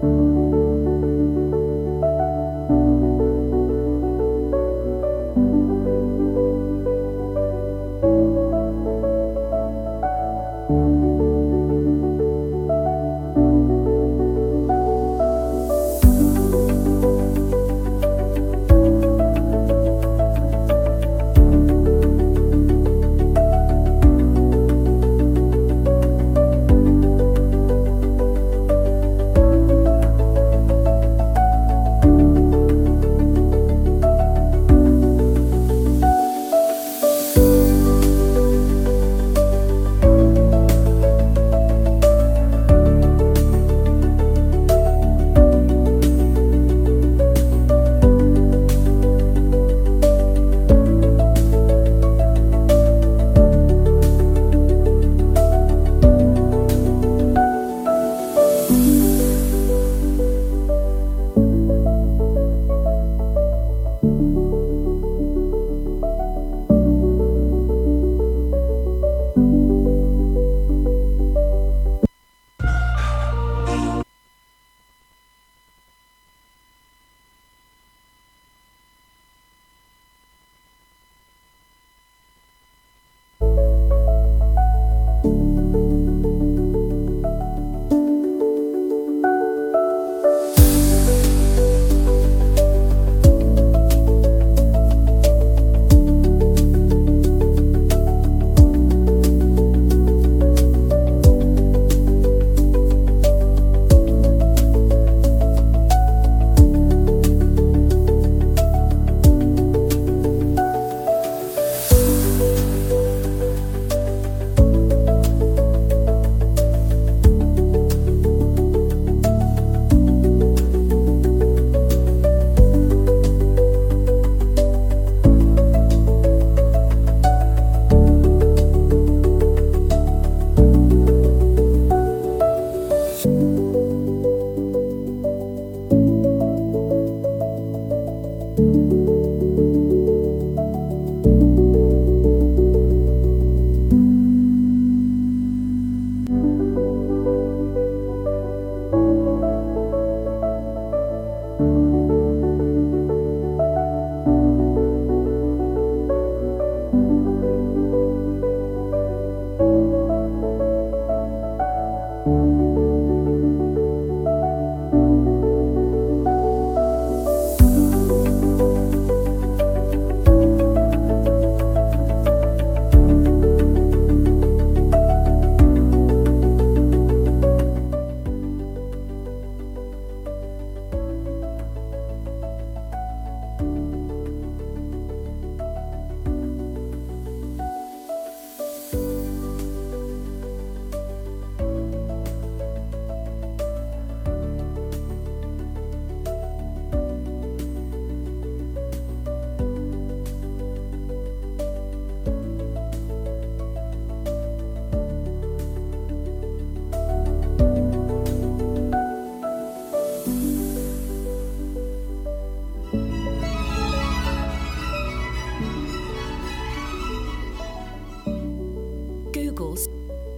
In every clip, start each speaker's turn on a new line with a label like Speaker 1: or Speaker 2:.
Speaker 1: Google's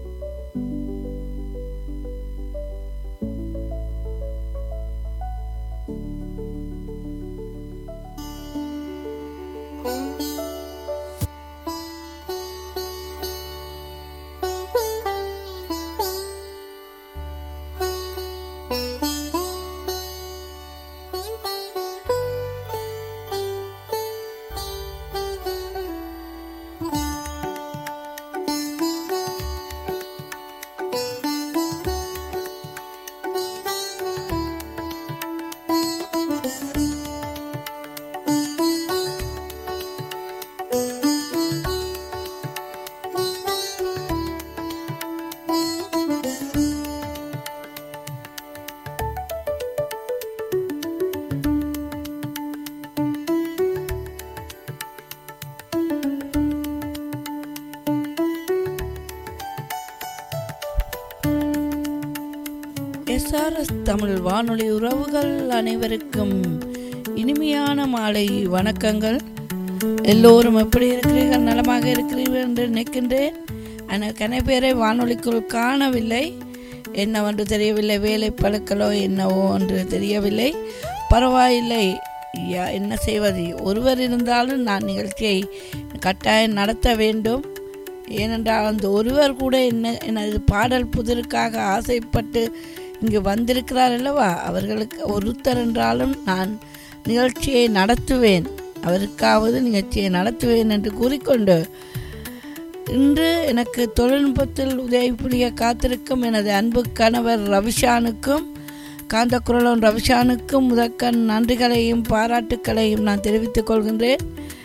Speaker 2: SRS Tamil வானொலி உறவுகள் அனைவருக்கும் இனிமையான மாலை வணக்கங்கள் எல்லோரும் எப்படி இருக்கிறீர்கள் நலமாக இருக்கிறீர்கள் என்று நினைக்கின்றேன் ஆனால் கனை பேரை வானொலிக்குள் காணவில்லை என்னவென்று தெரியவில்லை வேலை பழுக்களோ என்னவோ என்று தெரியவில்லை பரவாயில்லை யா- என்ன செய்வது ஒருவர் இருந்தாலும் நான் நிகழ்ச்சியை கட்டாயம் நடத்த வேண்டும் ஏனென்றால் அந்த ஒருவர் கூட என்ன எனது பாடல் புதிருக்காக ஆசைப்பட்டு இங்கு வந்திருக்கிறார் அல்லவா அவர்களுக்கு ஒருத்தர் என்றாலும் நான் நிகழ்ச்சியை நடத்துவேன் அவருக்காவது நிகழ்ச்சியை நடத்துவேன் என்று கூறிக்கொண்டு இன்று எனக்கு தொழில்நுட்பத்தில் உதவி புரிய காத்திருக்கும் எனது அன்பு கணவர் ரவிஷானுக்கும் காந்தக்குரலன் ரவிஷானுக்கும் முதற்கண் நன்றிகளையும் பாராட்டுக்களையும் நான் தெரிவித்துக் கொள்கின்றேன்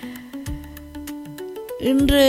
Speaker 2: இன்று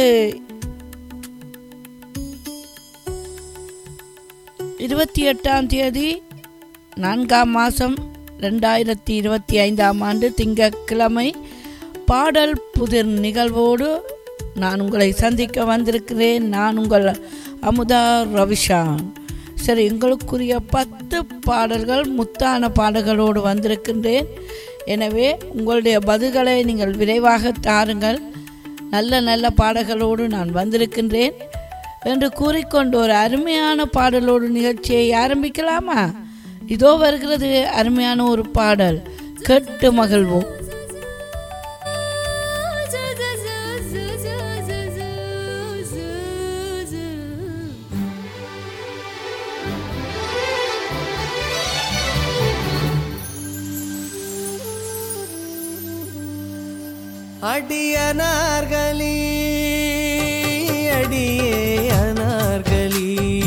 Speaker 2: இருபத்தி எட்டாம் தேதி நான்காம் மாதம் ரெண்டாயிரத்தி இருபத்தி ஐந்தாம் ஆண்டு திங்கட்கிழமை பாடல் புதிர் நிகழ்வோடு நான் உங்களை சந்திக்க வந்திருக்கிறேன் நான் உங்கள் அமுதா ரவிஷான் சரி எங்களுக்குரிய பத்து பாடல்கள் முத்தான பாடல்களோடு வந்திருக்கின்றேன் எனவே உங்களுடைய பதில்களை நீங்கள் விரைவாக தாருங்கள் நல்ல நல்ல பாடல்களோடு நான் வந்திருக்கின்றேன் என்று கூறிக்கொண்டு ஒரு அருமையான பாடலோடு நிகழ்ச்சியை ஆரம்பிக்கலாமா இதோ வருகிறது அருமையான ஒரு பாடல் கேட்டு மகிழ்வோம்
Speaker 1: அடியனார்களி அடியே அனார்களி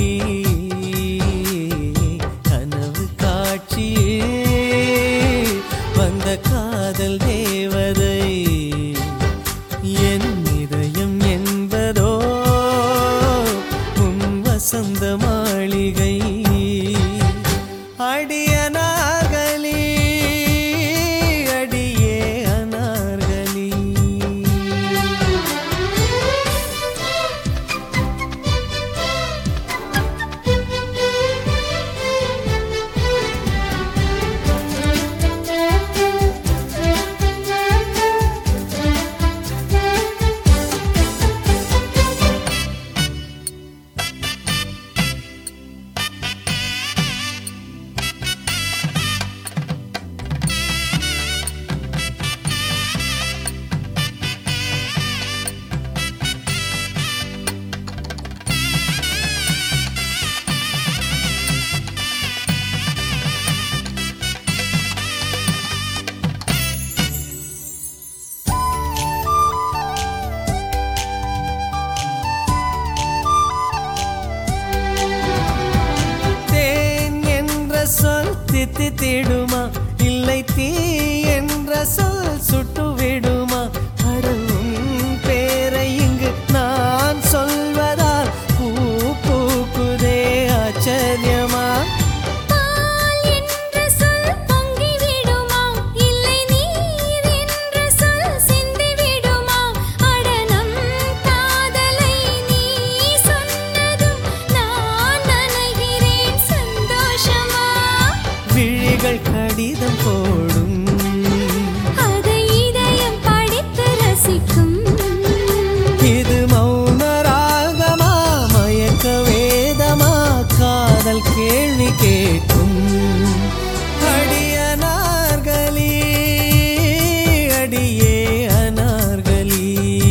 Speaker 1: கனவு காட்சியே வந்த காதல் தேவதை என் இதயம் என்பதோ உன் வசந்த மாளிகை அடியனார்களி அடியே அனார்களி தேன் என்ற சொல் தித்தி தேடுமா இல்லை தீ என்ற சொல் சுட்டு விடுமா அடவும் பேரை இங்கு நான் சொல்வதால் பூ பூக்குதே ஆச்சரியமா
Speaker 3: பால் என்ற சொல் பொங்கி விடுமா இல்லை நீர் என்ற சொல் சிந்தி விடுமா அடனம் காதலை நீ சொன்னதும் நான் நனைகிறேன் சந்தோஷமா
Speaker 1: விழிகள் கடிதம் போடும்
Speaker 3: அதை இதயம் படித்து ரசிக்கும்
Speaker 1: இது மௌன ராகமா மயக்க வேதமா காதல் கேள்வி கேட்கும் அடியனார்களி அடியே அனார்களி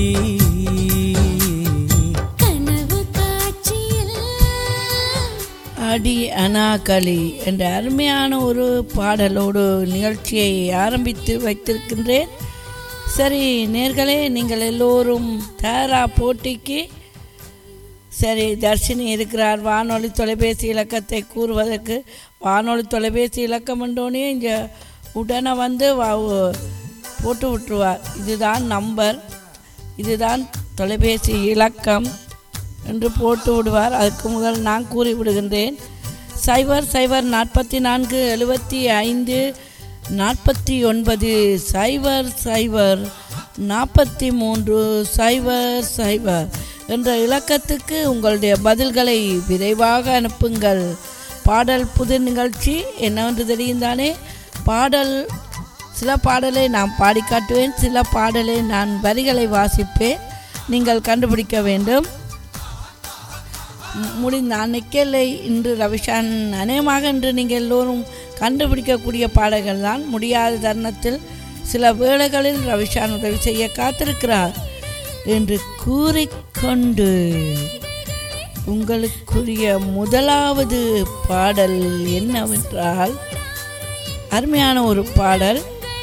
Speaker 3: கனவு காட்சியில்
Speaker 2: அடி அனாகளி என்ற அருமையான ஒரு பாடலோடு நிகழ்ச்சியை ஆரம்பித்து வைத்திருக்கின்றேன் சரி நேர்களே நீங்கள் எல்லோரும் தயாரா போட்டிக்கு சரி தர்ஷினி இருக்கிறார் வானொலி தொலைபேசி இலக்கத்தை கூறுவதற்கு வானொலி தொலைபேசி இலக்கம் என்றோனே இங்கே உடனே வந்து வா- போட்டு விட்டுருவார் இதுதான் நம்பர் இதுதான் தொலைபேசி இலக்கம் என்று போட்டு விடுவார் அதுக்கு முதல் நான் கூறி விடுகின்றேன் சைபர் சைபர் நாற்பத்தி நான்கு எழுபத்தி ஐந்து நாற்பத்தி ஒன்பது சைபர் சைபர் நாற்பத்தி மூன்று சைபர் சைபர் என்ற இலக்கத்துக்கு உங்களுடைய பதில்களை விரைவாக அனுப்புங்கள் பாடல் புது நிகழ்ச்சி என்னவென்று தெரியும் தானே பாடல் சில பாடலை நான் பாடி காட்டுவேன் சில பாடலை நான் வரிகளை வாசிப்பேன் நீங்கள் கண்டுபிடிக்க வேண்டும் மு- முடிந்த அன்னைக்கேலை இன்று ரவிஷான் அநேகமாக இன்று நீங்கள் எல்லோரும் கண்டுபிடிக்கக்கூடிய பாடல்கள் தான் முடியாத தருணத்தில் சில வேளைகளில் ரவிஷான் உதவி செய்ய காத்திருக்கிறார் என்று கூறிக்கொண்டு உங்களுக்குரிய முதலாவது பாடல் என்னவென்றால் அருமையான ஒரு பாடல்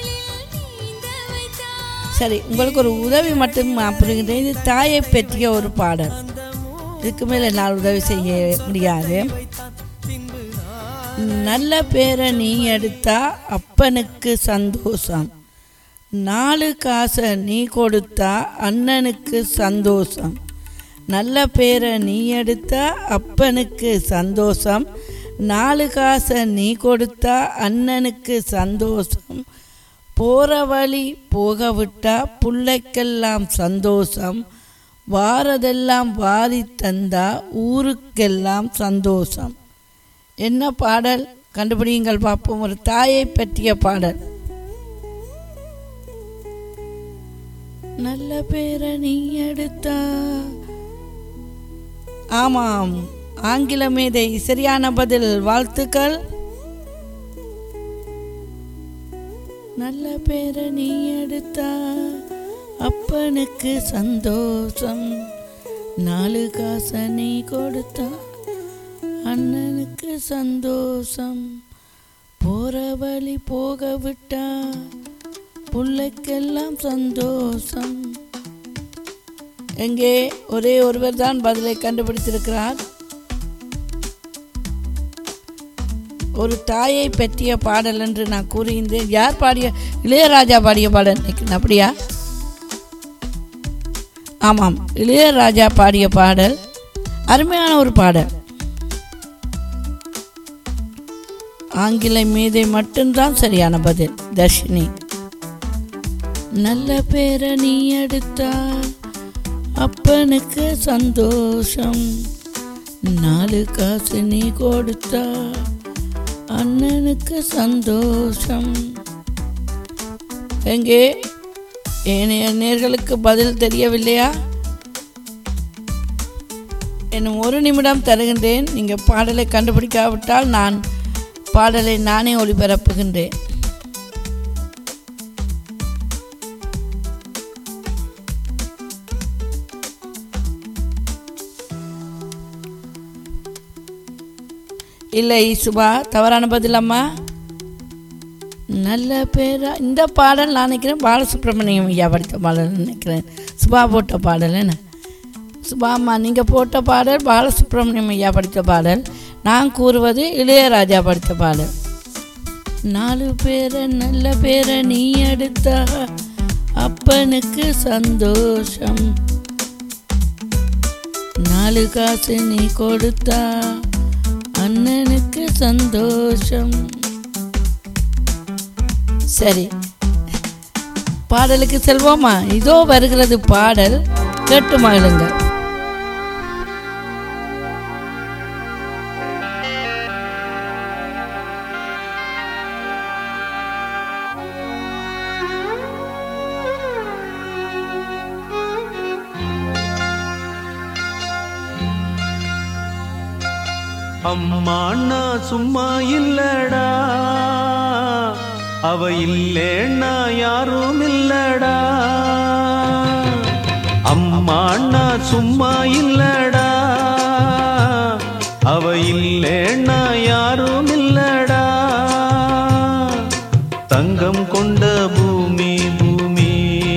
Speaker 2: சரி உங்களுக்கு ஒரு உதவி மட்டும் புரிகின்றேன் இது தாயை பற்றிய ஒரு பாடல் இதுக்கு மேலே என்னால் உதவி செய்ய முடியாது நல்ல பேரை நீ எடுத்தா அப்பனுக்கு சந்தோஷம் நாலு காசை நீ கொடுத்தா அண்ணனுக்கு சந்தோஷம் நல்ல பேரை நீ எடுத்தா அப்பனுக்கு சந்தோஷம் நாலு காசை நீ கொடுத்தா அண்ணனுக்கு சந்தோஷம் போகிற வழி போக விட்டா பிள்ளைக்கெல்லாம் சந்தோஷம் வாரதெல்லாம் வாரி தந்தா ஊருக்கெல்லாம் சந்தோஷம் என்ன பாடல் கண்டுபிடியுங்கள் பார்ப்போம் ஒரு தாயை பற்றிய பாடல் நல்ல பேரை நீ எடுத்தா ஆமாம் ஆங்கில மேதை சரியான பதில் வாழ்த்துக்கள் நல்ல பேரை நீ எடுத்தா அப்பனுக்கு சந்தோஷம் நாலு காசை நீ கொடுத்தா அண்ணனுக்கு சந்தோஷம் போற வழி போக விட்டா புள்ளைக்கெல்லாம் சந்தோஷம் எங்கே ஒரே ஒருவர் தான் பதிலை கண்டுபிடித்திருக்கிறார் ஒரு தாயை பற்றிய பாடல் என்று நான் கூறுகின்றேன் யார் பாடிய இளையராஜா பாடிய பாடல் நினைக்கிறேன் அப்படியா ஆமாம் இளையராஜா பாடிய பாடல் அருமையான ஒரு பாடல் ஆங்கில மீதை மட்டும்தான் சரியான பதில் தர்ஷினி நல்ல பேரை நீ எடுத்தா அப்பனுக்கு சந்தோஷம் நாலு காசு நீ கொடுத்தா அண்ணனுக்கு சந்தோஷம் எங்கே ஏனைய நேர்களுக்கு பதில் தெரியவில்லையா இன்னும் ஒரு நிமிடம் தருகின்றேன் நீங்கள் பாடலை கண்டுபிடிக்காவிட்டால் நான் பாடலை நானே ஒளிபரப்புகின்றேன் இல்லை சுபா தவறான பதில் அம்மா நல்ல பேரா இந்த பாடல் நான் நினைக்கிறேன் பாலசுப்ரமணியம் ஐயா படித்த பாடல் நினைக்கிறேன் சுபா போட்ட பாடல் என்ன சுபா அம்மா நீங்கள் போட்ட பாடல் பாலசுப்ரமணியம் ஐயா படித்த பாடல் நான் கூறுவது இளையராஜா படித்த பாடல் நாலு பேரை நல்ல பேரை நீ எடுத்தா அப்பனுக்கு சந்தோஷம் நாலு காசு நீ கொடுத்தா அண்ணனுக்கு சந்தோஷம் சரி பாடலுக்கு செல்வோமா இதோ வருகிறது பாடல் கேட்டு மகிழுங்கள்
Speaker 1: அம்மா அண்ணா சும்மா இல்லடா அவ இல்லேன்னா யாரும் இல்லடா அம்மா அண்ணா சும்மா இல்லடா அவ இல்லேன்னா யாரும் இல்லடா தங்கம் கொண்ட பூமி பூமி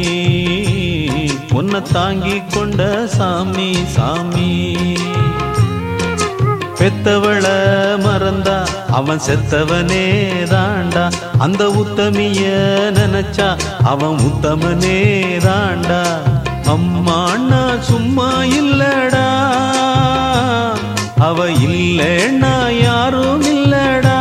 Speaker 1: உன்னை தாங்கி கொண்ட சாமி சாமி பெத்தவள மறந்தா அவன் செத்தவனே தாண்டா அந்த உத்தமிய நினைச்சா அவன் உத்தமனே தாண்டா அம்மா அண்ணா சும்மா இல்லடா அவ இல்லைன்னா யாரும் இல்லடா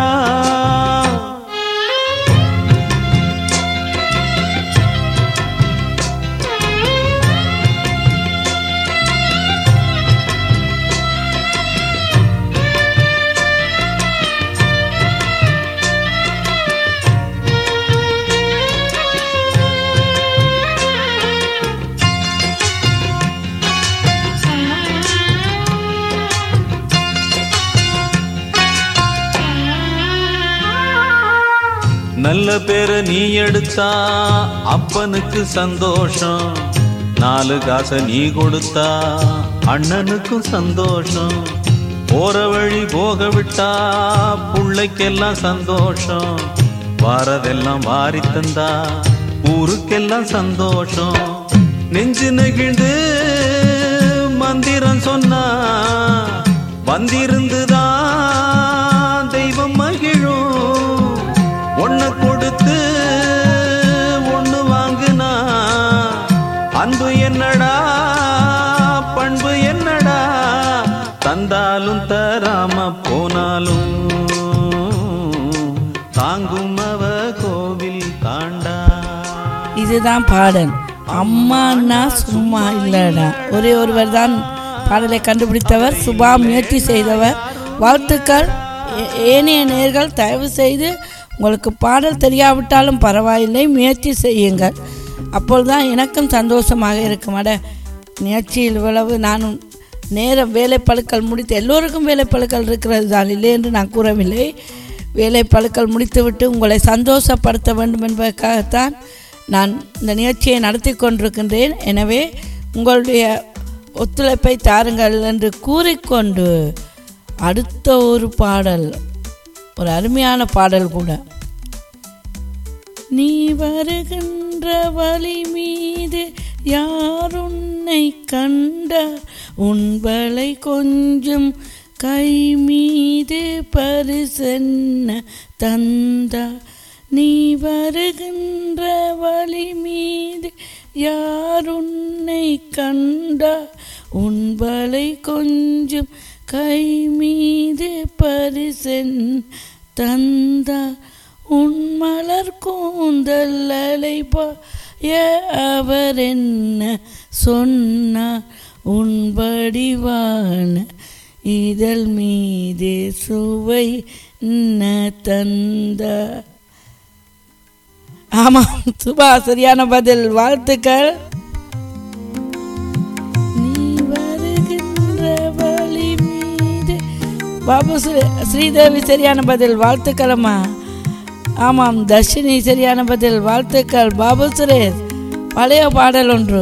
Speaker 1: நல்ல பேரை நீ எடுத்தா அப்பனுக்கு சந்தோஷம் நாலு காசை நீ கொடுத்தா அண்ணனுக்கும் சந்தோஷம் போற வழி போக விட்டா புள்ளைக்கெல்லாம் சந்தோஷம் வாரதெல்லாம் வாரி தந்தா ஊருக்கெல்லாம் சந்தோஷம் நெஞ்சு நெகிழ்ந்து மந்திரம் சொன்னா வந்திருந்துதான் தெய்வம் மகிழும் ஒன்ன கொடுத்து ஒண்ணு வாங்குனா அன்பு என்னடா பண்பு என்னடா தந்தாலும் தராம போனாலும் தாங்கும் அவ கோவில் தாண்டா
Speaker 2: இதுதான் பாடல் அம்மான்னா சும்மா இல்லடா ஒரே ஒருவர் தான் பாடலை கண்டுபிடித்தவர் சுபா முயற்சி செய்தவர் வாழ்த்துக்கள் ஏ- ஏனைய நேர்கள் தயவு செய்து உங்களுக்கு பாடல் தெரியாவிட்டாலும் பரவாயில்லை முயற்சி செய்யுங்கள் அப்பொழுதுதான் எனக்கும் சந்தோஷமாக இருக்கும் அட முயற்சியில் இவ்வளவு நானும் நேரம் வேலைப்பழுக்கள் முடித்து எல்லோருக்கும் வேலைப்பழுக்கள் இருக்கிறது தான் இல்லை என்று நான் கூறவில்லை வேலைப்பழுக்கள் முடித்துவிட்டு உங்களை சந்தோஷப்படுத்த வேண்டும் என்பதற்காகத்தான் நான் இந்த நிகழ்ச்சியை நடத்தி கொண்டிருக்கின்றேன் எனவே உங்களுடைய ஒத்துழைப்பை தாருங்கள் என்று கூறிக்கொண்டு அடுத்த ஒரு பாடல் ஒரு அருமையான பாடல் கூட நீ வருகின்ற வழி மீது யார் உன்னை கண்டார் உன்பலை கொஞ்சம் கை மீது பரிசென்ன தந்தார் நீ வருகின்ற வழி மீது யார் உன்னை கண்டார் உன்பலை கொஞ்சம் கை மீது பரிசென் தந்தார் உன் மலர் கூந்தல் அலைபாய அவர் என்ன சொன்னார் உன் வடிவான இதழ் மீது சுவை என்ன தந்தார் ஆமாம் சுபா சரியான பதில் வாழ்த்துக்கள் நீ வருகின்ற வழி மீது பாபு ஸ்ரீ- ஸ்ரீதேவி சரியான பதில் வாழ்த்துக்களம்மா ஆமாம் தர்ஷினி சரியான பதில் வாழ்த்துக்கள் பாபு சுரேஷ் பழைய பாடல் ஒன்று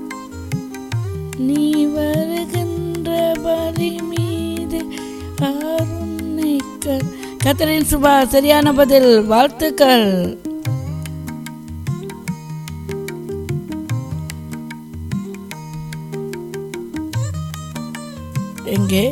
Speaker 2: நீ வருகின்ற வழி மீது அருணை க- கத்தரின் சுபா சரியான பதில் வாழ்த்துக்கள் எங்கே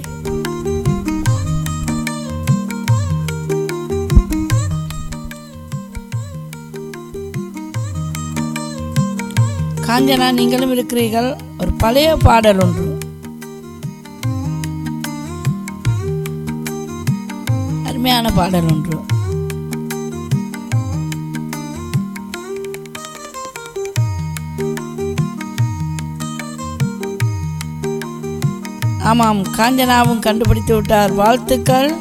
Speaker 2: காஞ்சனா நீங்களும் இருக்கிறீர்கள் ஒரு பழைய பாடல் ஒன்று அருமையான பாடல் ஒன்று ஆமாம் காஞ்சனாவும் கண்டுபிடித்து விட்டார் வாழ்த்துக்கள்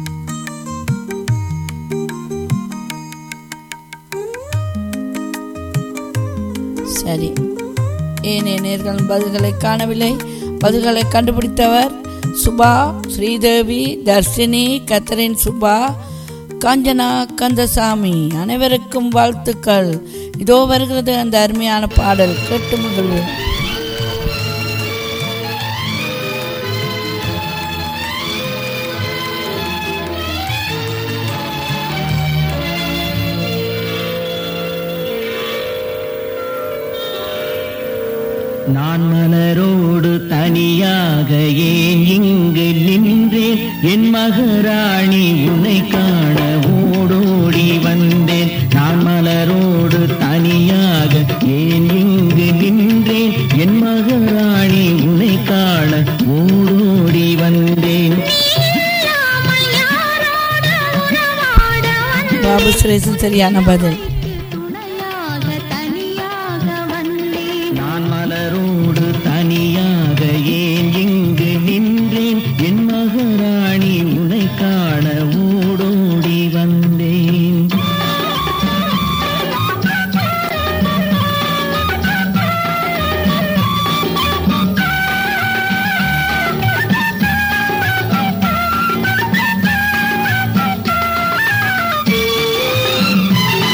Speaker 2: சரி ஏனே நேர்கள் பதில்களை காணவில்லை பதில்களை கண்டுபிடித்தவர் சுபா ஸ்ரீதேவி தர்ஷினி கத்தரின் சுபா காஞ்சனா கந்தசாமி அனைவருக்கும் வாழ்த்துக்கள் இதோ வருகிறது அந்த அருமையான பாடல் கேட்டு மகிழ்வோம்
Speaker 4: நான் மலரோடு தனியாக ஏன் இங்கு நின்றேன் என் மகராணி உன்னை காண ஓடோடி வந்தேன் நான் மலரோடு தனியாக ஏன் இங்கு நின்றேன் என் மகராணி உன்னை காண ஓடோடி வந்தேன்
Speaker 3: இல்லாமல் யாரோடு உறவாட வந்தேன்?
Speaker 2: பாபு சுரேஷன் சரியான பதில்
Speaker 3: துணையாக தனியாக வந்தேன்
Speaker 4: நான் மலரோடு தனியாக ஏன் இங்கு நின்றேன் என் மகராணி உன்னை காண ஓடோடி வந்தேன்
Speaker 3: நீ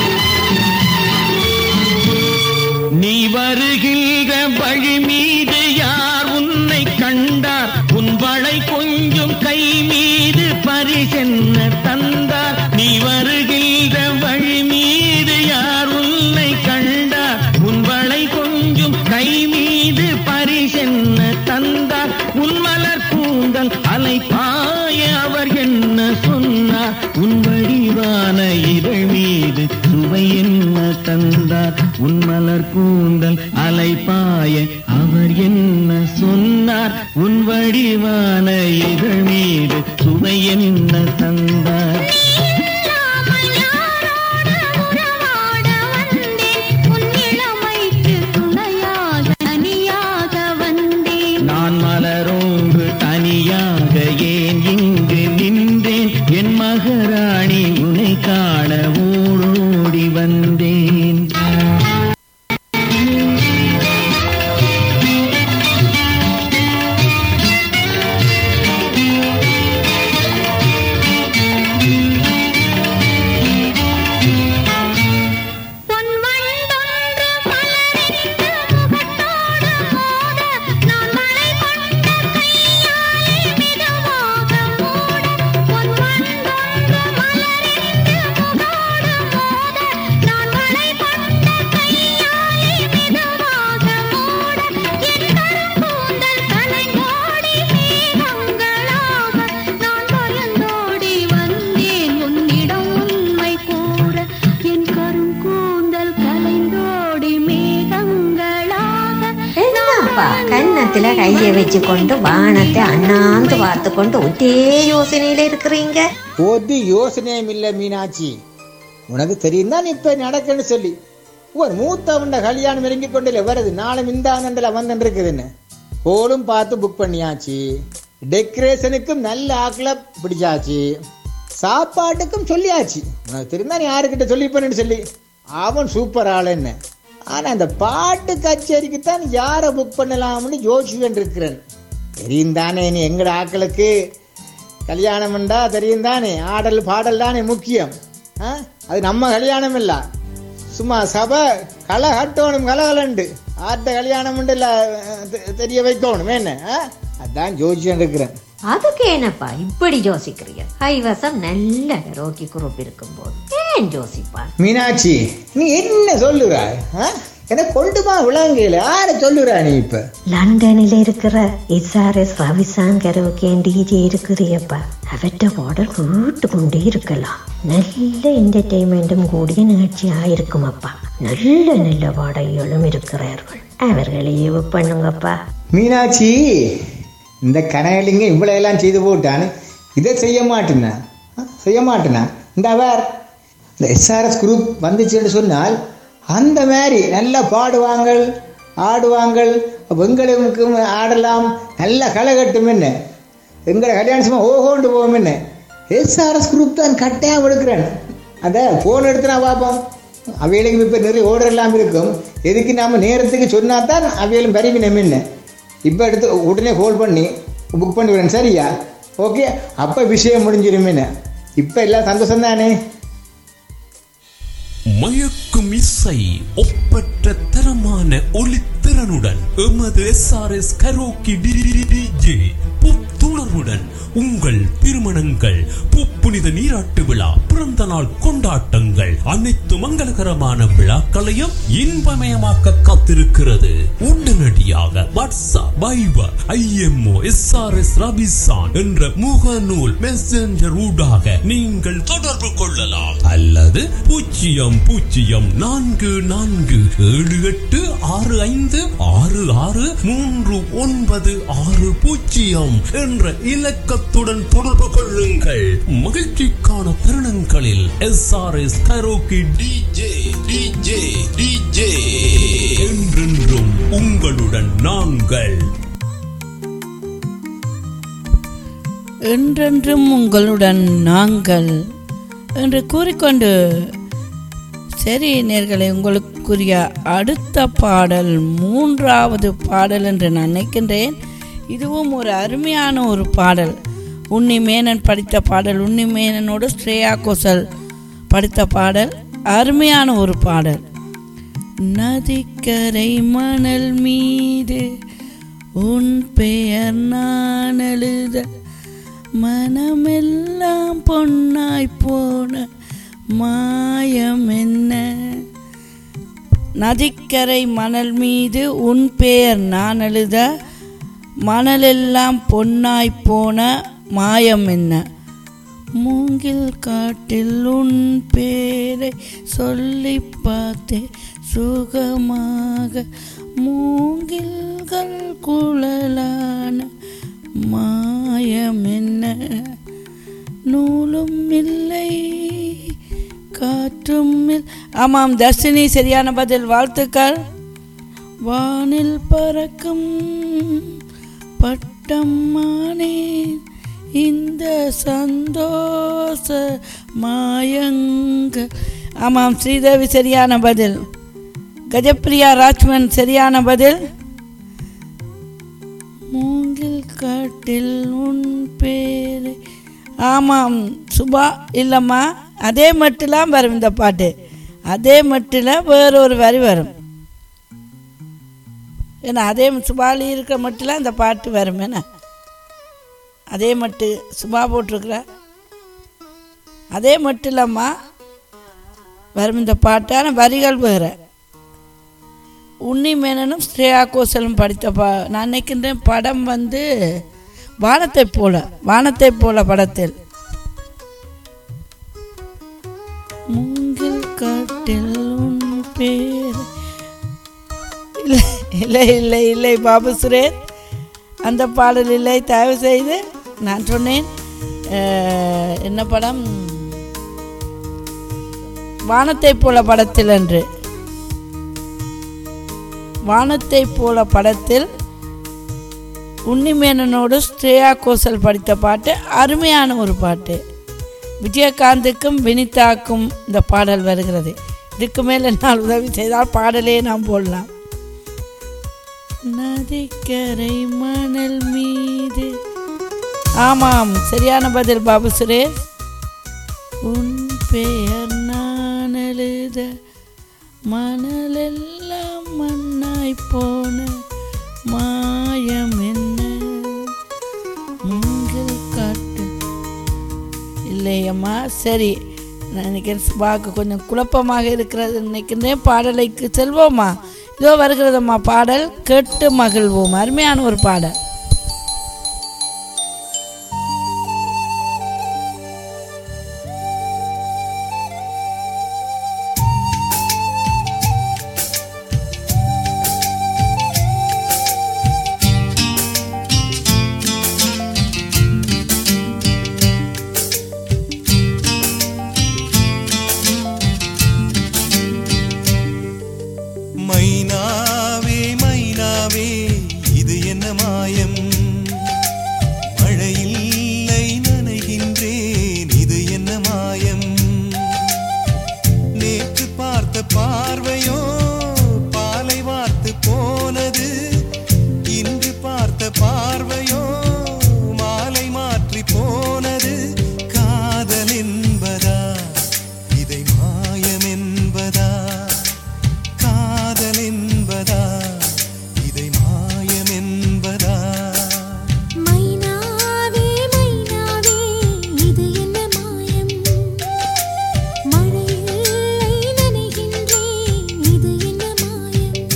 Speaker 4: வடிவான இதழ் மீது சுவை என்ன தந்தார் உன் மலர் கூந்தல் அலைப்பாய அவர் என்ன சொன்னார் உன் வடிவான இதழ் மீது சுவை என்ன தந்தார்
Speaker 3: இல்லாமல் யாரோடு உறவாட வந்தேன் உன் இளமைக்கு துணையாக தனியாக வந்தேன்
Speaker 4: நான் மலரோடு தனியாக ஏன் இங்கு நின்றேன் என் மகராணி உன்னை காண ஓடோடி வந்தேன்
Speaker 3: பொன் வண்டொன்று மலரிட்டு முகத்தோடு மோத நான் மலை கொண்ட கையாலே மெதுவாக மூட பொன் வண்டொன்று மலரிட்டு முகத்தோடு மோத நான் மலை கொண்ட கையாலே மெதுவாக மூட என் கரும்பூந்தல் கலைந்தோடி மேகங்களாக நான் பயந்தோடி வந்தேன் உன்னிடம் உண்மை கூற என் கருங்கூந்தல் கலைந்தோடி மேகங்களாக
Speaker 5: என்னப்பா கன்னத்துல கையை வச்சு கொண்டு வானத்தை அண்ணாந்து பார்த்து கொண்டு ஒரே யோசனையில இருக்கிறீங்க
Speaker 6: ஒரு யோசனையும் இல்ல மீனாட்சி உனக்கு தெரியும் தான் இப்ப நடக்குன்னு சொல்லி ஒரு மூத்தவண்ட கல்யாணம் இறங்கி கொண்டில வருது நாளை மிந்தாந்தண்டில் வந்துட்டு இருக்குதுன்னு ஹோலும் பார்த்து புக் பண்ணியாச்சு டெக்கரேஷனுக்கும் நல்ல ஆக்களை பிடிச்சாச்சு சாப்பாட்டுக்கும் சொல்லியாச்சு உனக்கு தெரிந்தா நீ யாருக்கிட்ட சொல்லி பண்ணு சொல்லி அவன் சூப்பர் ஆளுன்னு ஆனா அந்த பாட்டு கச்சேரிக்கு தான் யாரை புக் பண்ணலாம்னு யோசிச்சுட்டு இருக்கிறேன் தெரியும் தானே நீ எங்கட ஆக்களுக்கு கல்யாணம்ண்டா தெரியும் தானே ஆடல் பாடல் தானே முக்கியம் ஆ? அது நம்ம கல்யாணம் இல்ல சும்மா சபை களை கட்டணும் கலகலண்டு ஆட்ட கல்யாணம் இல்ல தெ- தெரிய வைக்கணும் என்ன ஆ? அதான் ஜோசியம் இருக்கிறேன்
Speaker 5: அதுக்கு என்னப்பா இப்படி யோசிக்கிறீங்க கைவசம் நல்ல ரோக்கி குரூப் இருக்கும்போது ஏன் யோசிப்பான்
Speaker 6: மீனாட்சி நீ என்ன சொல்லுறாய் ஆ? எனக்கு கொண்டுமா விளங்கையில யார சொல்லுறா நீ இப்ப
Speaker 5: லண்டனில் இருக்கிற எஸ்ஆர்எஸ் ரவிசான் கரோக்கேன் டிஜே இருக்குதுப்பா அவற்றை பாடல் கேட்டு கொண்டே இருக்கலாம் நல்ல என்டர்டெயின்மெண்ட்டும் கூடிய நிகழ்ச்சியா இருக்குமப்பா நல்ல நல்ல பாடகிகளும் இருக்கிறார்கள் அவர்களையே பண்ணுங்கப்பா
Speaker 6: மீனாட்சி இந்த கனகலிங்க இவ்வளவு எல்லாம் செய்து போட்டான்னு இதை செய்ய மாட்டேனா ஆ? செய்ய மாட்டேனா இந்த அவர் இந்த எஸ்ஆர்எஸ் குரூப் வந்துச்சுன்னு சொன்னால் அந்த மாதிரி நல்லா பாடுவாங்கள் ஆடுவாங்கள் எங்களுக்கும் ஆடலாம் நல்ல களை கட்டும் என்ன எங்களை கல்யாணம் சும்மா ஓஹோண்டு போவோம் என்ன எஸ்ஆர்எஸ் குரூப் தான் கட்டாயம் எடுக்கிறேன் அதை ஃபோன் எடுத்து நான் பார்ப்போம் அவைகளுக்கு இப்போ நிறைய ஓர்டர் எல்லாம் இருக்கும் எதுக்கு நாம நேரத்துக்கு சொன்னா தான் அவைகளும் பரிவினம் என்ன இப்போ எடுத்து உடனே கால் பண்ணி புக் பண்ணி விடுறேன் சரியா ஓகே அப்போ விஷயம் முடிஞ்சிருமேன்னு இப்போ எல்லாம் சந்தோஷம் தானே
Speaker 7: மயக்கும் இசை ஒப்பற்ற தரமான ஒளித்திறனுடன் எமது எஸ்ஆர்எஸ் கரோக்கி டிஜே புத்துணர்வுடன் உங்கள் திருமணங்கள் புப்புனித நீராட்டு விழா பிறந்த நாள் கொண்டாட்டங்கள் அனைத்து மங்களகரமான விழாக்களையும் இன்பமயமாக்க காத்திருக்கிறது உடனடியாக வாட்ஸ்அப் வைபர் ஐஎம்ஓ எஸ்ஆர்எஸ் ரபிசான் என்ற முகநூல் மெசஞ்சர் ஊடாக நீங்கள் தொடர்பு கொள்ளலாம் அல்லது பூஜ்ஜியம் பூஜ்ஜியம் நான்கு நான்கு ஏழு எட்டு ஆறு ஐந்து ஆறு ஆறு மூன்று ஒன்பது ஆறு பூஜ்ஜியம் என்ற இலக்கத்துடன் தொடர்பு கொள்ளுங்கள் மகிழ்ச்சிக்கான தருணங்களில் S R S karaoke DJ DJ DJ என்றென்றும் உங்களுடன் நாங்கள்
Speaker 2: என்றென்றும் உங்களுடன் நாங்கள் என்று கூறிக்கொண்டு சரி நேர்களை உங்களுக்குரிய அடுத்த பாடல் மூன்றாவது பாடல் என்று நான் நினைக்கின்றேன் இதுவும் ஒரு அருமையான ஒரு பாடல் உன்னி மேனன் படித்த பாடல் உன்னி மேனனோடு ஸ்ரேயா கோசல் படித்த பாடல் அருமையான ஒரு பாடல் நதிக்கரை மணல் மீது உன் பெயர் நான் எழுத மனமெல்லாம் பொன்னாய் போன மாயம் என்ன நதிக்கரை மணல் மீது உன் பெயர் நான் எழுத மணலெல்லாம் பொன்னாய் போன மாயம் என்ன மூங்கில் காட்டில் உன் பேரை சொல்லி பார்த்தேன் சுகமாக மூங்கில்கள் குழலான மாயம் என்ன நூலும் இல்லை காற்றும் இல் ஆமாம் தர்ஷினி சரியான பதில் வாழ்த்துக்கள் வானில் பறக்கும் பட்டம்மானேன் இந்த சந்தோஷ மாயங்க ஆமாம் ஸ்ரீதேவி சரியான பதில் கஜப்பிரியா ராஜ்மன் சரியான பதில் மூங்கில் காட்டில் உன் பேரு ஆமாம் சுபா இல்லைம்மா அதே மட்டிலாம் வரும் இந்த பாட்டு அதே மட்டில் வேறொரு வரி வரும் ஏன்னா அதே சுபாலி இருக்கிற மட்டில் அந்த பாட்டு வரும் என்ன அதே மட்டு சுபா போட்டிருக்கிற அதே மட்டிலம்மா வரும் இந்த பாட்டான வரிகள் வேறு உன்னி மேனனும் ஸ்ரேயா கோசலும் படித்த பா நான் நினைக்கின்றேன் படம் வந்து வானத்தை போல வானத்தை போல படத்தில் மூங்கில் காட்டில் உன் பேர் இல்லை இல்லை இல்லை இல்லை பாபு சுரேஷ் அந்த பாடல் இல்லை தயவு செய்து நான் சொன்னேன் அஹ், என்ன படம் வானத்தை போல படத்தில் என்று வானத்தை போல படத்தில் உன்னிமேனனோடு ஸ்ரேயா கோசல் படித்த பாட்டு அருமையான ஒரு பாட்டு விஜயகாந்துக்கும் வினிதாக்கும் இந்த பாடல் வருகிறது இதுக்கு மேல் என்னால் உதவி செய்தால் பாடலே நாம் போடலாம் நதிக்கரை மணல் மீது ஆமாம் சரியான பதில் பாபு சுரேஷ் உன் பெயர் நான் எழுத மணலெல்லாம் மண்ணாய் போன மாயம் என்ன மூங்கில் காட்டு இல்லையம்மா சரி நான் நினைக்கிறேன் சுபாக்கு கொஞ்சம் குழப்பமாக இருக்கிறது நினைக்கின்றேன் பாடலைக்கு செல்வோமா இதோ வருகிறதம்மா பாடல் கேட்டு மகிழ்வோம் அருமையான ஒரு பாடல்
Speaker 8: மைனாவே மைனாவே இது என்ன மாயம் மழையில்லை நனைகின்றேன் இது என்ன மாயம் நேற்று பார்த்த பார்வையோ பாலை வார்த்து போனது இன்று பார்த்த பார்வையோ மாலை மாற்றி போனது காதல் என்பதா இதை மாயம் என்பதா காதல் என்பதா இதை மாயம் என்பதா
Speaker 3: மைனாவே மைனாவே இது என்ன மாயம் மழையில்லை நனைகின்றேன் இது என்ன மாயம்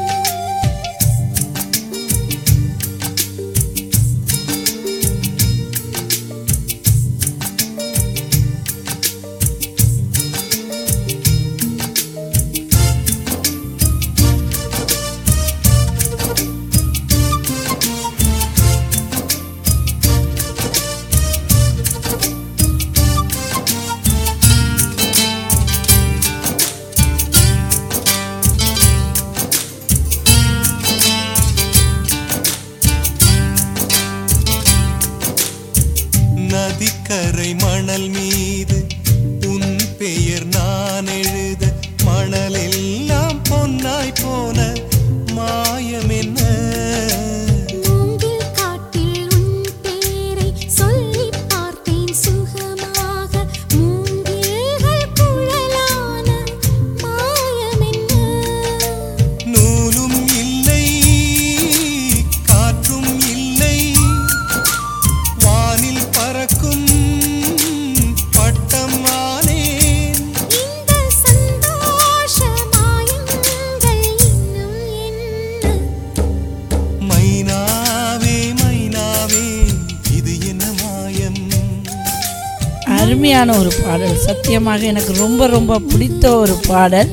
Speaker 8: நதிக்கரை மணல் மீது உன் பெயர் நான் எழுத மணலெல்லாம் பொன்னாய் போன மாயம் என்ன
Speaker 3: மூங்கில் காட்டில் உன் பேரை சொல்லிப் பார்த்தேன் சுகமாக மூங்கில்கள் குழலான மாயம் என்ன
Speaker 8: நூலும் இல்லை காற்றும் இல்லை வானில் பறக்கும் பட்ட
Speaker 2: அருமையான ஒரு பாடல் சத்தியமாக எனக்கு ரொம்ப ரொம்ப பிடித்த ஒரு பாடல்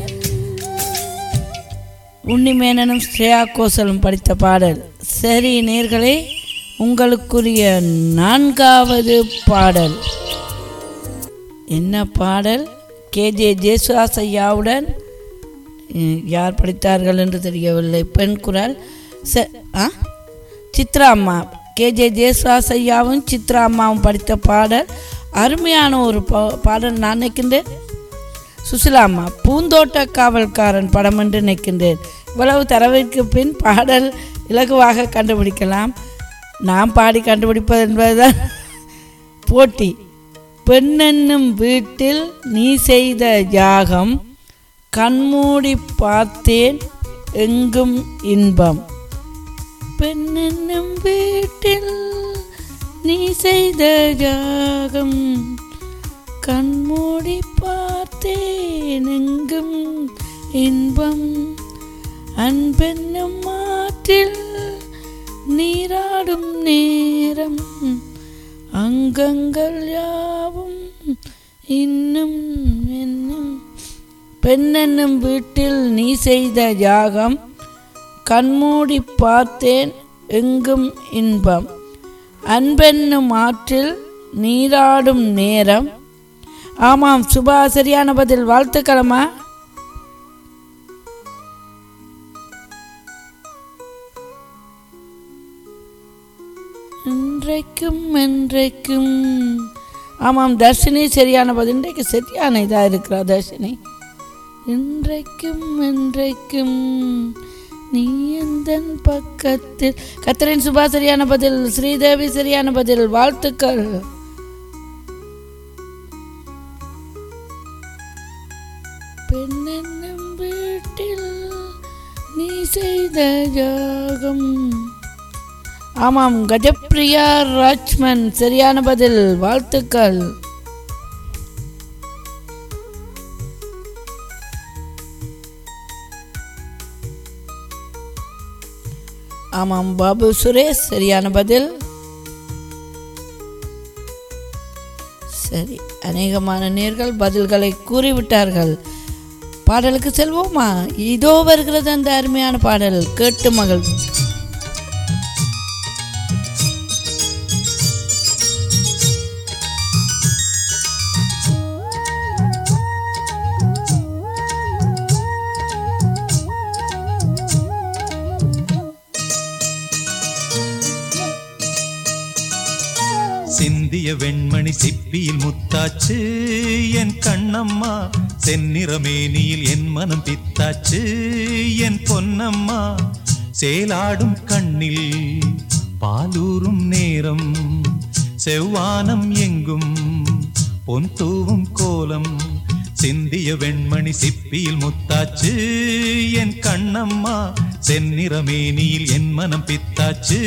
Speaker 2: உன்னிமேனனும் ஸ்ரேயா கோசலும் படித்த பாடல் சரி நேர்களே உங்களுக்குரிய நான்காவது பாடல் என்ன பாடல் கேஜே ஜேசுதாஸ் ஐயாவுடன் அஹ், யார் படித்தார்கள் என்று தெரியவில்லை பெண் குரல் ச ஆ சித்ரா அம்மா கேஜே ஜேசுதாஸ் ஐயாவும் சித்ரா அம்மாவும் படித்த பாடல் அருமையான ஒரு பா- பாடல் நான் நினைக்கின்றேன் சுசிலாம்மா பூந்தோட்ட காவல்காரன் படம் என்று நினைக்கின்றேன் இவ்வளவு தரவிற்கு பின் பாடல் இலகுவாக கண்டுபிடிக்கலாம் நாம் பாடி கண்டுபிடிப்பது என்பதுதான் போட்டி பெண்ணென்னும் வீட்டில் நீ செய்த யாகம் கண்மூடி பார்த்தேன் எங்கும் இன்பம் பெண்ணென்னும் வீட்டில் நீ செய்த யாகம் கண்மூடி பார்த்தேன் எங்கும் இன்பம் அன்பென்னும் மாற்றில் நீராடும் நேரம் அங்கங்கள் யாவும் இன்னும் என்னும் பெண்ணென்னும் வீட்டில் நீ செய்த யாகம் கண்மூடி பார்த்தேன் எங்கும் இன்பம் அன்பென்னும் ஆற்றில் நீராடும் நேரம் ஆமாம் சுபா சரியான பதில் வாழ்த்துக்களம்மா இன்றைக்கும் என்றைக்கும் ஆமாம் தர்ஷினி சரியான பதில் இன்றைக்கு சரியான இதாக இருக்கிறா தர்ஷினி இன்றைக்கும் என்றைக்கும் நீ எந்தன் பக்கத்தில் கத்தரின் சுபா சரியான பதில் ஸ்ரீதேவி சரியான பதில் வாழ்த்துக்கள் பெண்ணென்னும் வீட்டில் நீ செய்த யாகம் ஆமாம் கஜப்பிரியா ராஜ்மன் சரியான பதில் வாழ்த்துக்கள் ஆமாம் பாபு சுரேஷ் சரியான பதில் சரி அநேகமான நேர்கள் பதில்களை கூறிவிட்டார்கள் பாடலுக்கு செல்வோமா இதோ வருகிறது அந்த அருமையான பாடல் கேட்டு மகள்
Speaker 8: சிந்திய வெண்மணி சிப்பியில் முத்தாச்சு என் கண்ணம்மா செந்நிறமேனியில் என் மனம் பித்தாச்சு என் பொன்னம்மா சேலாடும் கண்ணில் பாலூரும் நேரம் செவ்வானம் எங்கும் பொன் தூவும் கோலம் சிந்திய வெண்மணி சிப்பியில் முத்தாச்சு என் கண்ணம்மா செந்நிறமேனியில் என் மனம் பித்தாச்சு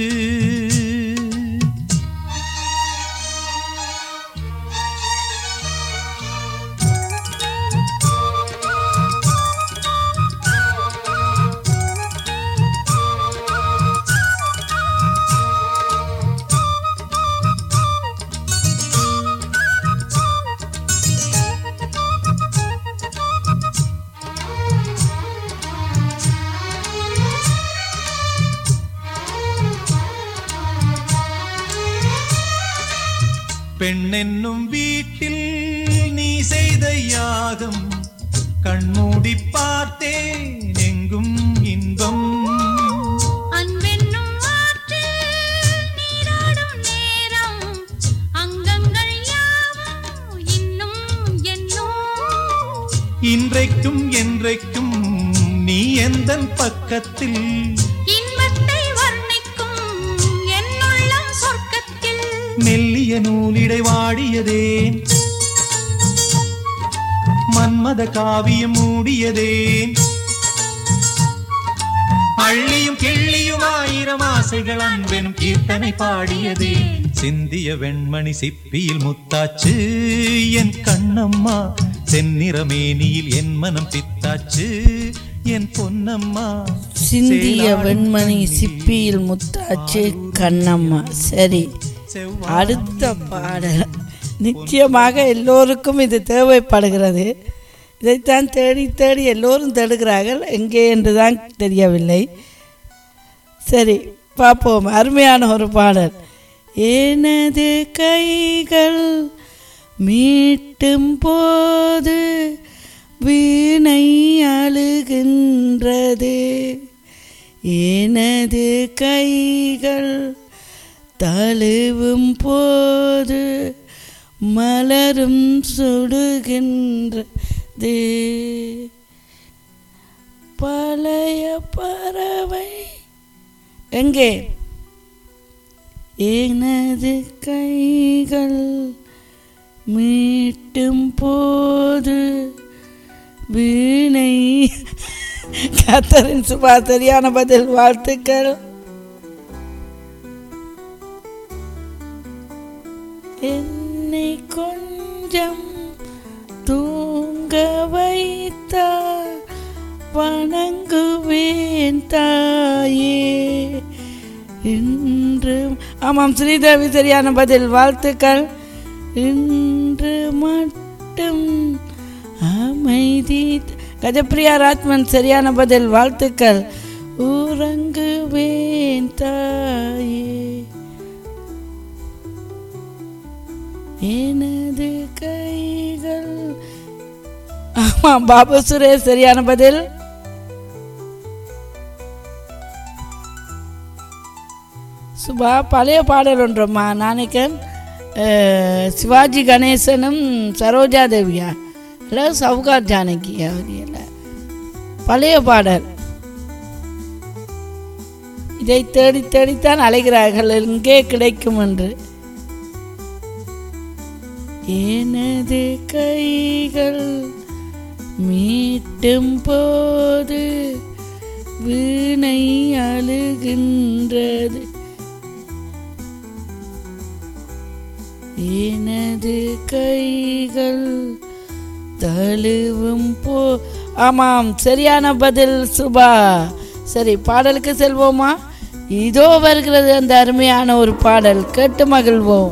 Speaker 8: பெண்ணென்னும் வீட்டில் நீ செய்த யாகம் கண்மூடி பார்த்தேன் எங்கும் இன்பம்
Speaker 3: அன்பென்னும் ஆற்றில் நீராடும் நேரம் அங்கங்கள் யாவும் இன்னும் என்னும்
Speaker 8: இன்றைக்கும் என்றைக்கும் நீ எந்தன் பக்கத்தில்
Speaker 3: இன்பத்தை வர்ணிக்கும் என்னுள்ளம் சொர்க்கத்தில்
Speaker 8: மெல்லிய நூலிடை வாடியதேன் மன்மத காவியம் மூடியதேன் அள்ளியும் கிள்ளியும் ஆயிரம் ஆசைகள் அன்பெனும் கீர்த்தனை பாடியதே சிந்திய வெண்மணி சிப்பியில் முத்தாச்சு என் கண்ணம்மா செந்நிறமேனியில் என் மனம் பித்தாச்சு என் பொன்னம்மா
Speaker 2: சிந்திய வெண்மணி சிப்பியில் முத்தாச்சு கண்ணம்மா சரி அடுத்த பாடல் நிச்சயமாக எல்லோருக்கும் இது தேவைப்படுகிறது இதைத்தான் தேடி தேடி எல்லோரும் தேடுகிறார்கள் எங்கே என்றுதான் தெரியவில்லை சரி பார்ப்போம் அருமையான ஒரு பாடல் எனது கைகள் மீட்டும் போது வீணை அழுகின்றது எனது கைகள் தழுவும் போது மலரும் சுடுகின்றது பழைய பறவை எங்கே எனது கைகள் மீட்டும் போது வீணை கத்தரின் சுபா சரியான பதில் வாழ்த்துக்கள் என்னை கொஞ்சம் தூங்க வைத்தார் வணங்குவேன் தாயே இன்று ஆமாம் ஸ்ரீதேவி சரியான பதில் வாழ்த்துக்கள் இன்று மட்டும் அமைதி கஜப்பிரியா ராத்மன் சரியான பதில் வாழ்த்துக்கள் உறங்குவேன் தாயே எனது கைகள் ஆமாம் பாபு சுரேஷ் சரியான பதில் சுபா பழைய பாடல் ஒன்றம்மா நாளைக்கன் சிவாஜி கணேசனும் சரோஜா தேவியா இல்லை சவுகார் ஜானகி அவர் இல்லை பழைய பாடல் இதை தேடி தேடித்தான் அலைகிறார்கள் எங்கே கிடைக்கும் என்று எனது கைகள் மீட்டும் போது வீணை அழுகின்றது எனது கைகள் தழுவும் போ ஆமாம் சரியான பதில் சுபா சரி பாடலுக்கு செல்வோமா இதோ வருகிறது அந்த அருமையான ஒரு பாடல் கேட்டு மகிழ்வோம்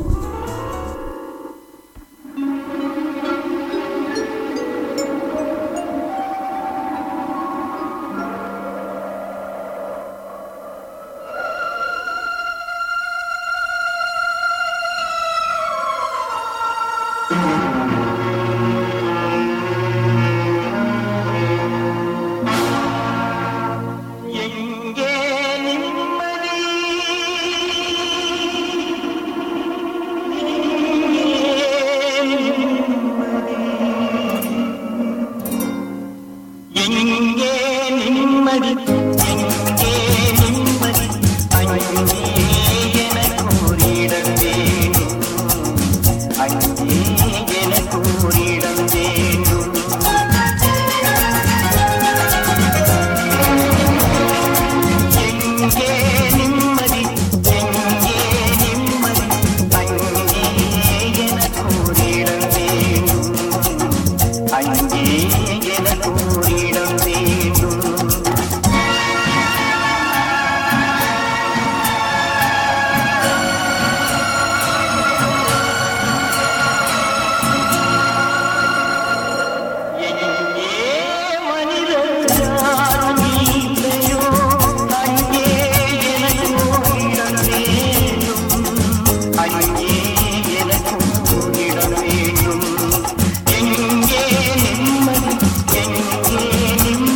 Speaker 9: எங்கே நிம்மதி எங்கே நிம்மதி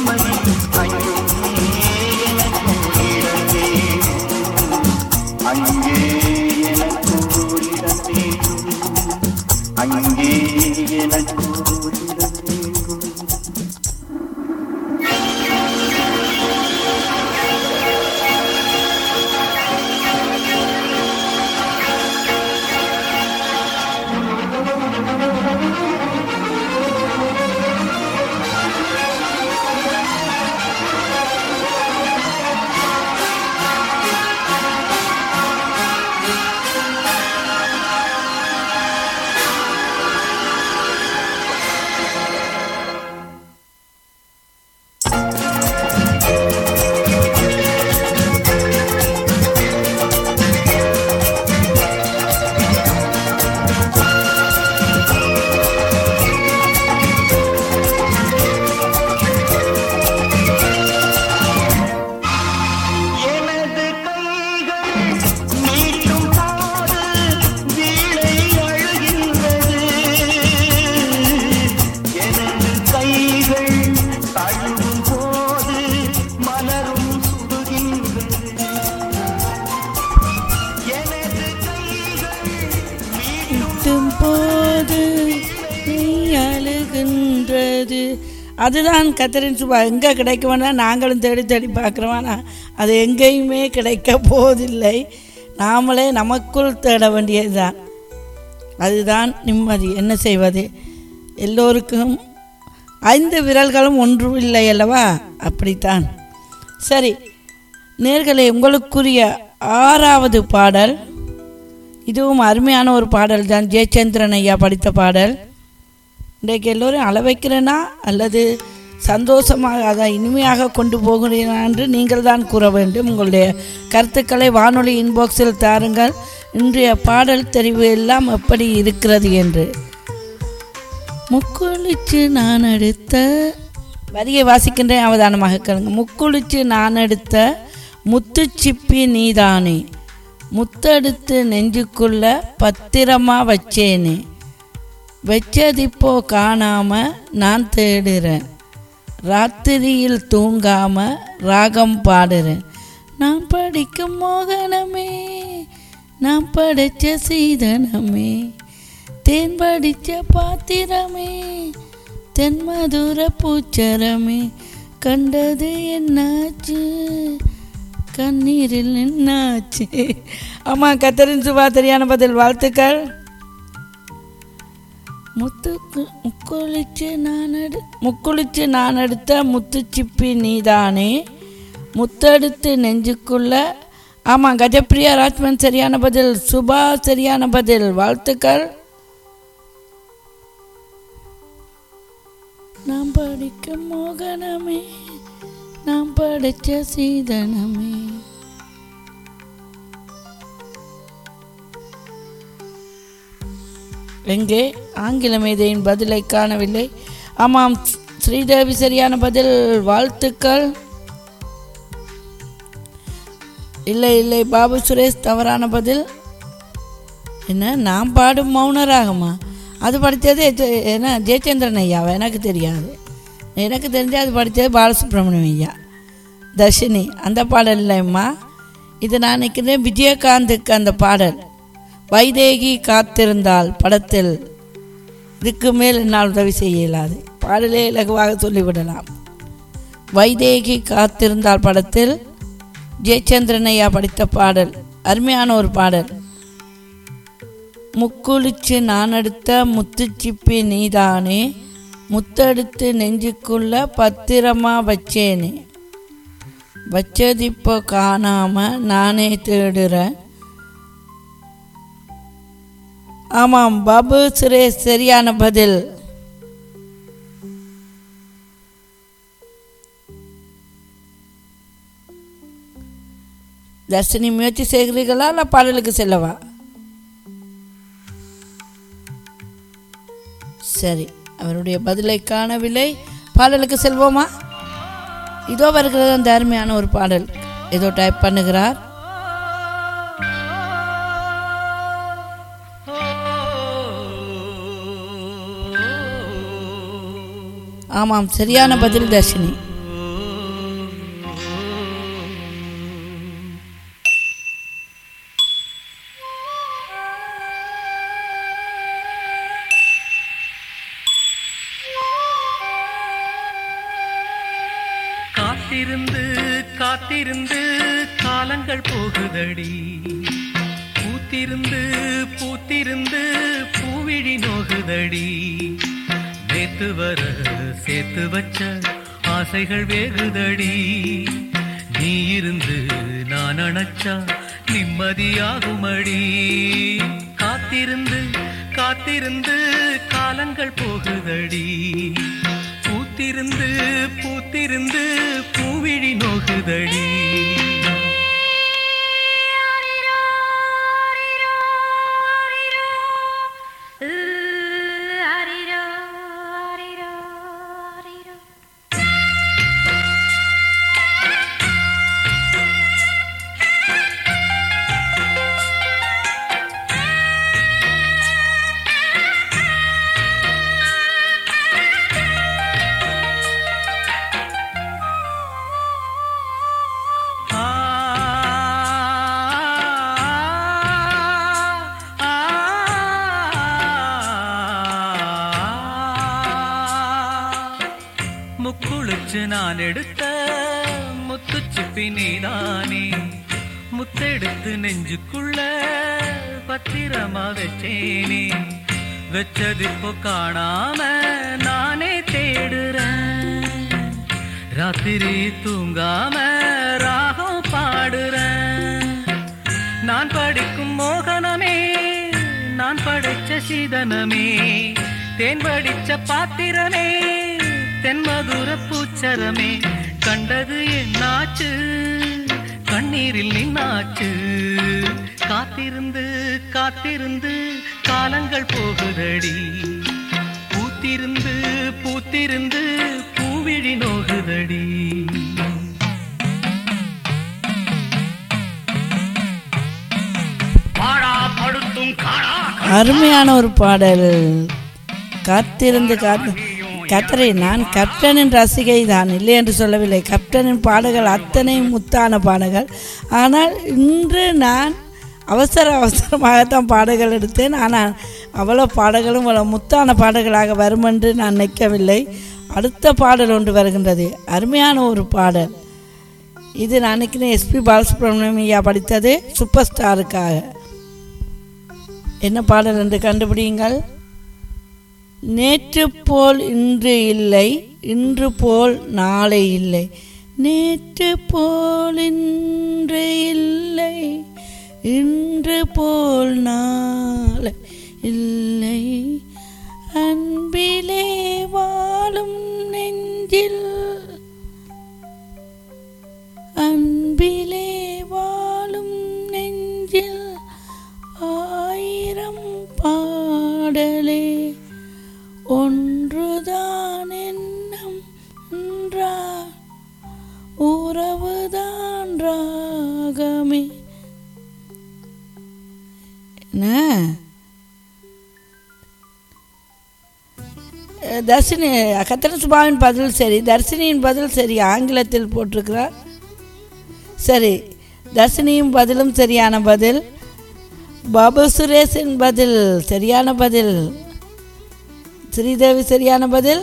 Speaker 2: செய்வது அதுதான் கத்தரின் சுபா எங்கே கிடைக்கும்னா நாங்களும் தேடி தேடி பார்க்குறோம் ஆனால் அது எங்கேயுமே கிடைக்க போவதில்லை நாமளே நமக்குள் தேட வேண்டியதுதான் அதுதான் நிம்மதி என்ன செய்வது எல்லோருக்கும் ஐந்து விரல்களும் ஒன்றும் இல்லை அல்லவா அப்படித்தான் சரி நேர்களே உங்களுக்குரிய ஆறாவது பாடல் இதுவும் அருமையான ஒரு பாடல் தான் ஜெயச்சந்திரன் ஐயா படித்த பாடல் இன்றைக்கு எல்லோரும் அள வைக்கிறேனா அல்லது சந்தோஷமாக அதை இனிமையாக கொண்டு போகிறேனா என்று நீங்கள் தான் கூற வேண்டும் உங்களுடைய கருத்துக்களை வானொலி இன்பாக்ஸில் தாருங்கள் இன்றைய பாடல் தெரிவு எல்லாம் எப்படி இருக்கிறது என்று முக்குளிச்சு நான் எடுத்த வரியை வாசிக்கின்றேன் அவதானமாக கேளுங்க முக்குளிச்சு நான் எடுத்த முத்துச்சிப்பி நீதானே முத்தெடுத்து நெஞ்சுக்குள்ள பத்திரமா வச்சேனே வச்சதிப்போ காணாம நான் தேடுறேன் ராத்திரியில் தூங்காம ராகம் பாடுறேன் நான் படிக்கும் மோகனமே நான் படைச்ச சீதனமே தேன் படிச்ச பாத்திரமே தென்மதுர பூச்சரமே கண்டது என்னாச்சு கண்ணீரில் என்னாச்சு ஆமாம் கத்தரின் சுபா தெரியான பதில் வாழ்த்துக்கள் முத்துக்கு முக்குளிச்சு நான் எடு முக்குளிச்சு நான் எடுத்த முத்துச்சிப்பி நீதானே முத்தெடுத்து நெஞ்சுக்குள்ள ஆமாம் கஜப்பிரியா ராஜ்மன் சரியான பதில் சுபா சரியான பதில் வாழ்த்துக்கள் நாம் படிக்க மோகனமே நாம் படைச்ச சீதனமே எங்கே ஆங்கில மேதையின் பதிலை காணவில்லை ஆமாம் ஸ்ரீதேவி சரியான பதில் வாழ்த்துக்கள் இல்லை இல்லை பாபு சுரேஷ் தவறான பதில் என்ன நான் பாடும் மௌனராகமா அது படித்தது ஜெ- என்ன ஜெயச்சந்திரன் ஐயாவா எனக்கு தெரியாது எனக்கு தெரிஞ்சு அது படித்தது பாலசுப்ரமணியம் ஐயா தர்ஷினி அந்த பாடல் இல்லைம்மா இது நான் நினைக்கிறேன் விஜயகாந்துக்கு அந்த பாடல் வைதேகி காத்திருந்தால் படத்தில் இதுக்கு மேல் என்னால் உதவி செய்ய இயலாது பாடலே இலகுவாக சொல்லிவிடலாம் வைதேகி காத்திருந்தால் படத்தில் ஜெயச்சந்திரன் ஐயா படித்த பாடல் அருமையான ஒரு பாடல் முக்குளிச்சு நான் எடுத்த முத்துச்சிப்பி நீதானே முத்தெடுத்து நெஞ்சுக்குள்ள பத்திரமா வச்சேனே வச்சது இப்போ காணாம நானே தேடுறேன் ஆமாம் பாபு சுரேஷ் சரியான பதில் தர்ஷினி முயற்சி செய்கிறீர்களா இல்லை பாடலுக்கு செல்லவா சரி அவருடைய பதிலை காணவில்லை பாடலுக்கு செல்வோமா இதோ வருகிறது அந்த அருமையான ஒரு பாடல் ஏதோ டைப் பண்ணுகிறார் ஆமாம் சரியான பதில் தர்ஷினி
Speaker 9: காத்திருந்து காத்திருந்து காலங்கள் போகுதடி பூத்திருந்து பூத்திருந்து பூவிழி நோகுதடி நேத்து வர சேர்த்து வச்ச ஆசைகள் வேகுதடி நீ இருந்து நான் அணைச்சா நிம்மதியாகுமடி காத்திருந்து காத்திருந்து காலங்கள் போகுதடி பூத்திருந்து பூத்திருந்து பூவிழி நோகுதடி முக்குளிச்சு நான் எடுத்த முத்துச்சிப்பி நீதானே முத்தெடுத்து நெஞ்சுக்குள்ள பத்திரமா வச்சேனே வச்சது இப்போ காணாம நானே தேடுறேன் ராத்திரி தூங்காம ராகம் பாடுறேன் நான் படிக்கும் மோகனமே நான் படைச்ச சீதனமே தேன் படிச்ச பாத்திரமே தென்மதுர பூச்சரமே கண்டது என்னாச்சு கண்ணீரில் நின்னாச்சு காத்திருந்து காத்திருந்து காலங்கள் போகுதடி பூத்திருந்து பூத்திருந்து பூவிழி நோகுதடி
Speaker 2: அருமையான ஒரு பாடல் காத்திருந்து காத்து கத்தரை நான் கப்டனின் ரசிகை தான் இல்லை என்று சொல்லவில்லை கப்டனின் பாடல்கள் அத்தனை முத்தான பாடல்கள் ஆனால் இன்று நான் அவசர அவசரமாகத்தான் பாடல்கள் எடுத்தேன் ஆனால் அவ்வளோ பாடல்களும் அவ்வளோ முத்தான பாடல்களாக வரும் என்று நான் நினைக்கவில்லை அடுத்த பாடல் ஒன்று வருகின்றது அருமையான ஒரு பாடல் இது நான் நினைக்கிறேன் எஸ்பி பாலசுப்ரமணியம் ஐயா படித்தது சூப்பர் ஸ்டாருக்காக என்ன பாடல் என்று கண்டுபிடியுங்கள் நேற்று போல் இன்று இல்லை இன்று போல் நாளை இல்லை நேற்று போல் இன்று இல்லை இன்று போல் நாளை இல்லை அன்பிலே வாழும் நெஞ்சில் அன்பிலே வாழும் நெஞ்சில் ஆயிரம் பாடலே ஒன்றுதான் எண்ணம் என்றா உறவுதான் ராகமே என்ன அஹ் தர்ஷினி கத்திர சுபாவின் பதில் சரி தர்ஷினியின் பதில் சரி ஆங்கிலத்தில் போட்டிருக்கிறார் சரி தர்ஷினியும் பதிலும் சரியான பதில் பாபு சுரேஷின் பதில் சரியான பதில் ஸ்ரீதேவி சரியான பதில்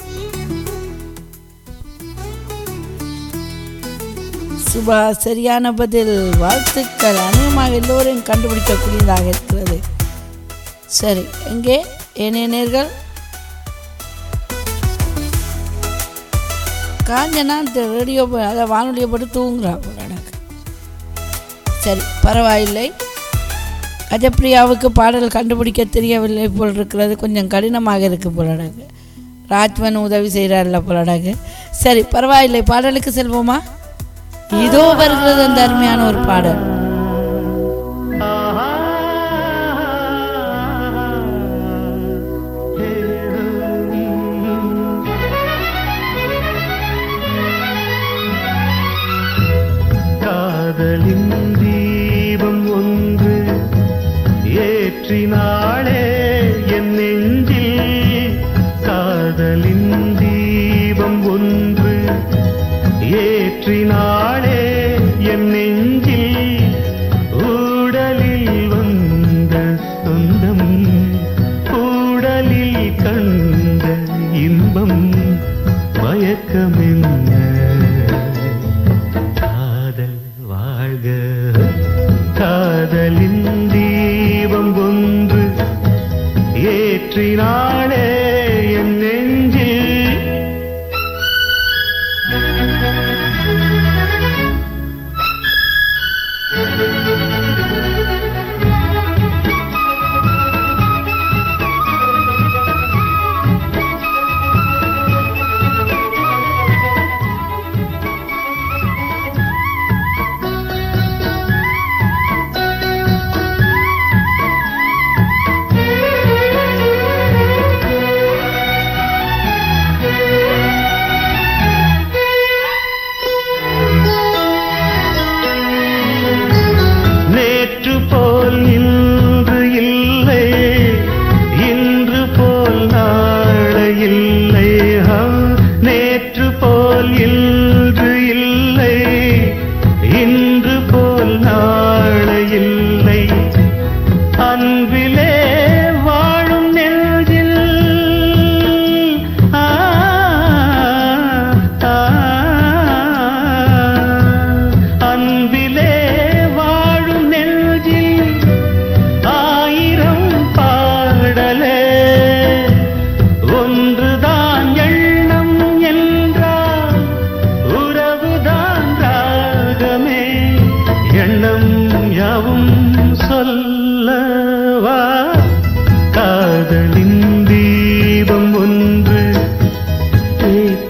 Speaker 2: சுபா சரியான பதில் வாழ்த்துக்கள் அநேகமாக எல்லோரையும் கண்டுபிடிக்கக்கூடியதாக இருக்கிறது சரி எங்கே ஏனேனர்கள் காஞ்சனா இந்த ரேடியோ போ- அதை வானொலியை போட்டு தூங்குறா போல எனக்கு சரி பரவாயில்லை கஜப்பிரியாவுக்கு பாடல் கண்டுபிடிக்க தெரியவில்லை போல் இருக்கிறது கொஞ்சம் கடினமாக இருக்கு போல எனக்கு ராஜ்வன் உதவி செய்கிறார்ல போல எனக்கு சரி பரவாயில்லை பாடலுக்கு செல்வோமா இதோ வருகிறது அந்த அருமையான ஒரு பாடல்
Speaker 9: காதலின் தீபம் ஒன்று ஏற்றினாளே என் நெஞ்சில் காதலின் தீபம் ஒன்று ஏற்றினாளே என் நெஞ்சில் ஊடலில் வந்த சொந்தம் ஊடலில் கண்ட இன்பம் மயக்கமென்ன காதல் வாழ்க காதலின் தீபம் ஒன்று ஏற்றினாளே என் நெஞ்சில்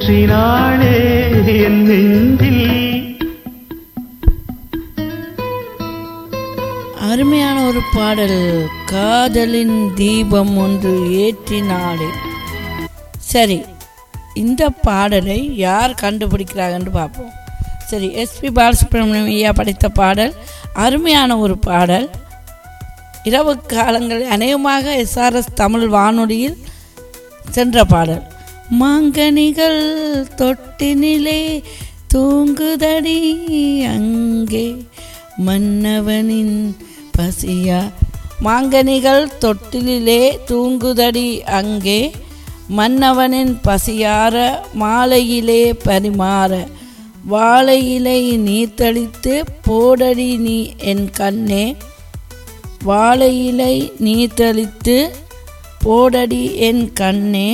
Speaker 9: ஏற்றினாளே என் நெஞ்சில்
Speaker 2: அருமையான ஒரு பாடல் காதலின் தீபம் ஒன்று ஏற்றினாலே சரி இந்த பாடலை யார் கண்டுபிடிக்கிறாங்கன்னு பார்ப்போம் சரி எஸ்பி பாலசுப்ரமணியம் ஐயா படித்த பாடல் அருமையான ஒரு பாடல் இரவு காலங்களில் அநேகமாக எஸ்ஆர்எஸ் தமிழ் வானொலியில் சென்ற பாடல் மாங்கனிகள் தொட்டினிலே தூங்குதடி அங்கே மன்னவனின் பசியா மாங்கனிகள் தொட்டிலே தூங்குதடி அங்கே மன்னவனின் பசியார மாலையிலே பரிமாற வாழை இலை நீர் தெளித்து போடடி நீ என் கண்ணே வாழை இலை நீர் தெளித்து போடடி என் கண்ணே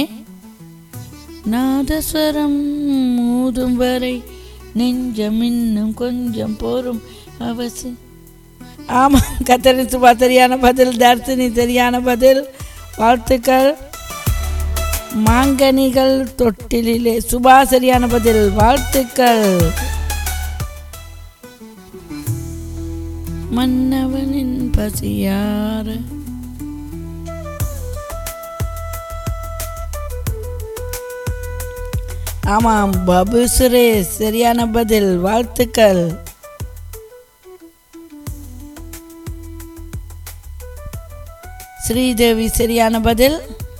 Speaker 2: நாதஸ்வரம் மூதும் வரை நெஞ்சம் இன்னும் கொஞ்சம் போரும் அவசி ஆமாம் கத்தரி சுபா சரியான பதில் தர்சினி சரியான பதில் வாழ்த்துக்கள் மாங்கனிகள் தொட்டிலே சுபா சரியான பதில் வாழ்த்துக்கள் மன்னவனின் பசியார ஆமாம் பபு சுரேஷ் சரியான பதில் வாழ்த்துக்கள் ஸ்ரீதேவி சரியான பதில்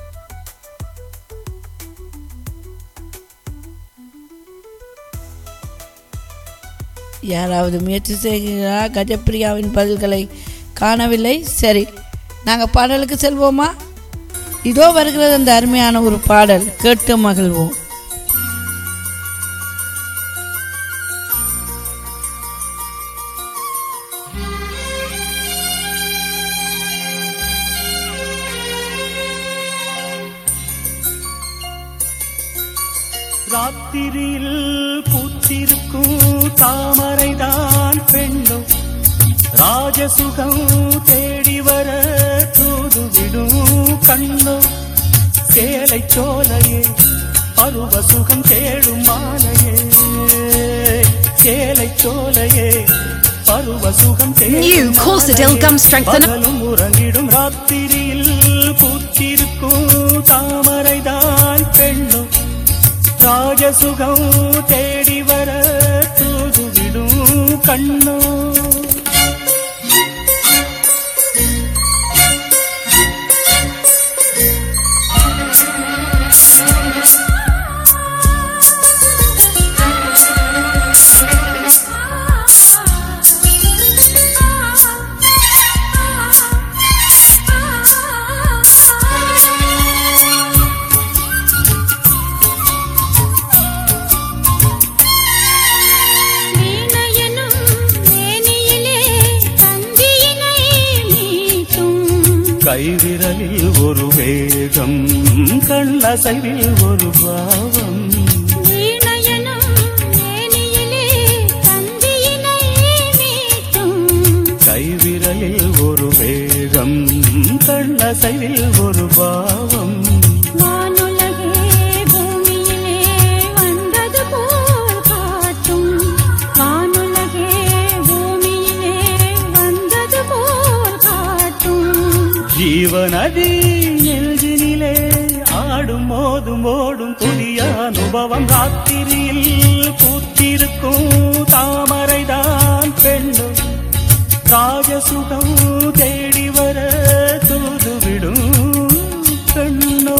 Speaker 2: யாராவது முயற்சி செய்கிறா கஜப்பிரியாவின் பதில்களை காணவில்லை சரி நாங்கள் பாடலுக்கு செல்வோமா இதோ வருகிறது அந்த அருமையான ஒரு பாடல் கேட்டு மகிழ்வோம்
Speaker 9: ராத்திரியில் பூத்திருக்கும் தாமரைதான் பெண்ணும் ராஜசுகம் தேடி வர தூதுவிடும் கண்ணும் சேலை சோலையே பருவ சுகம் தேடும் மாலையே சேலை சோலையே பருவ சுகம்
Speaker 10: New Corsadil Gum Strengthener.
Speaker 9: பகலும் உறங்கிடும் ராத்திரியில் பூத்திருக்கும் தாமரைதான் பெண்ணும் ராஜசுகம் தேடி வர தூதுவிடும் கண்ணோ
Speaker 3: வீணையனும் மேனியிலே தந்தியினை மீட்டும்
Speaker 9: கைவிரலில் ஒரு வேகம் கண்ணசைவில் ஒரு பாவம்
Speaker 3: வீணையனும் மேனியிலே தந்தியினை மீட்டும்
Speaker 9: கைவிரலில் ஒரு வேகம் கண்ணசைவில் ஒரு பாவம்
Speaker 3: வானுலகே பூமியிலே வந்தது போல் காட்டும் வானுலகே பூமியிலே வந்தது போல் காட்டும்
Speaker 9: ஜீவநதி நெஞ்சினிலே ஆடும் மோதும் ஓடும் புதிய அனுபவம் ராத்திரியில் பூத்திருக்கும் தாமரைதான் பெண்ணும் ராஜசுகம் தேடி வர தூதுவிடும் கண்ணோ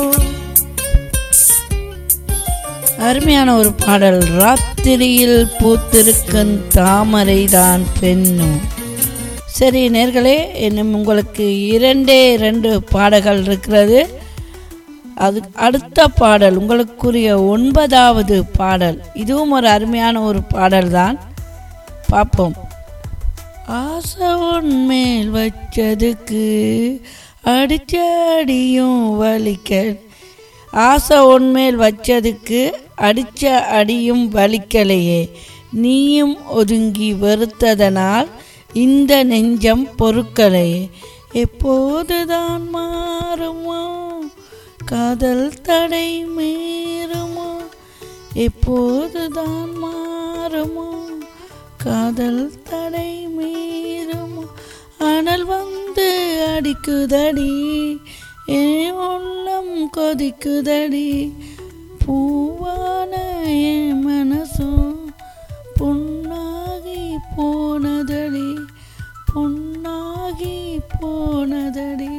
Speaker 2: அருமையான ஒரு பாடல் ராத்திரியில் பூத்திருக்கும் தாமரைதான் பெண்ணும் சரி நேர்களே இன்னும் உங்களுக்கு இரண்டே இரண்டு பாடல்கள் இருக்கிறது அது அடுத்த பாடல் உங்களுக்குரிய ஒன்பதாவது பாடல் இதுவும் ஒரு அருமையான ஒரு பாடல் தான் பார்ப்போம் ஆசை மேல் வச்சதுக்கு அடிச்ச அடியும் வலிக்க ஆசை உன்மேல் வச்சதுக்கு அடிச்ச அடியும் வலிக்கலையே நீயும் ஒதுங்கி வெறுத்ததனால் இந்த நெஞ்சம் பொறுக்கலையே எப்போதுதான் மாறுமோ காதல் தடை மீறுமோ எப்போதுதான் மாறுமோ காதல் தடை மீறுமோ அனல் வந்து அடிக்குதடி என் உள்ளம் கொதிக்குதடி பூவான என் மனசும் புண்ணாகி போனதடி புண்ணாகி போனதடி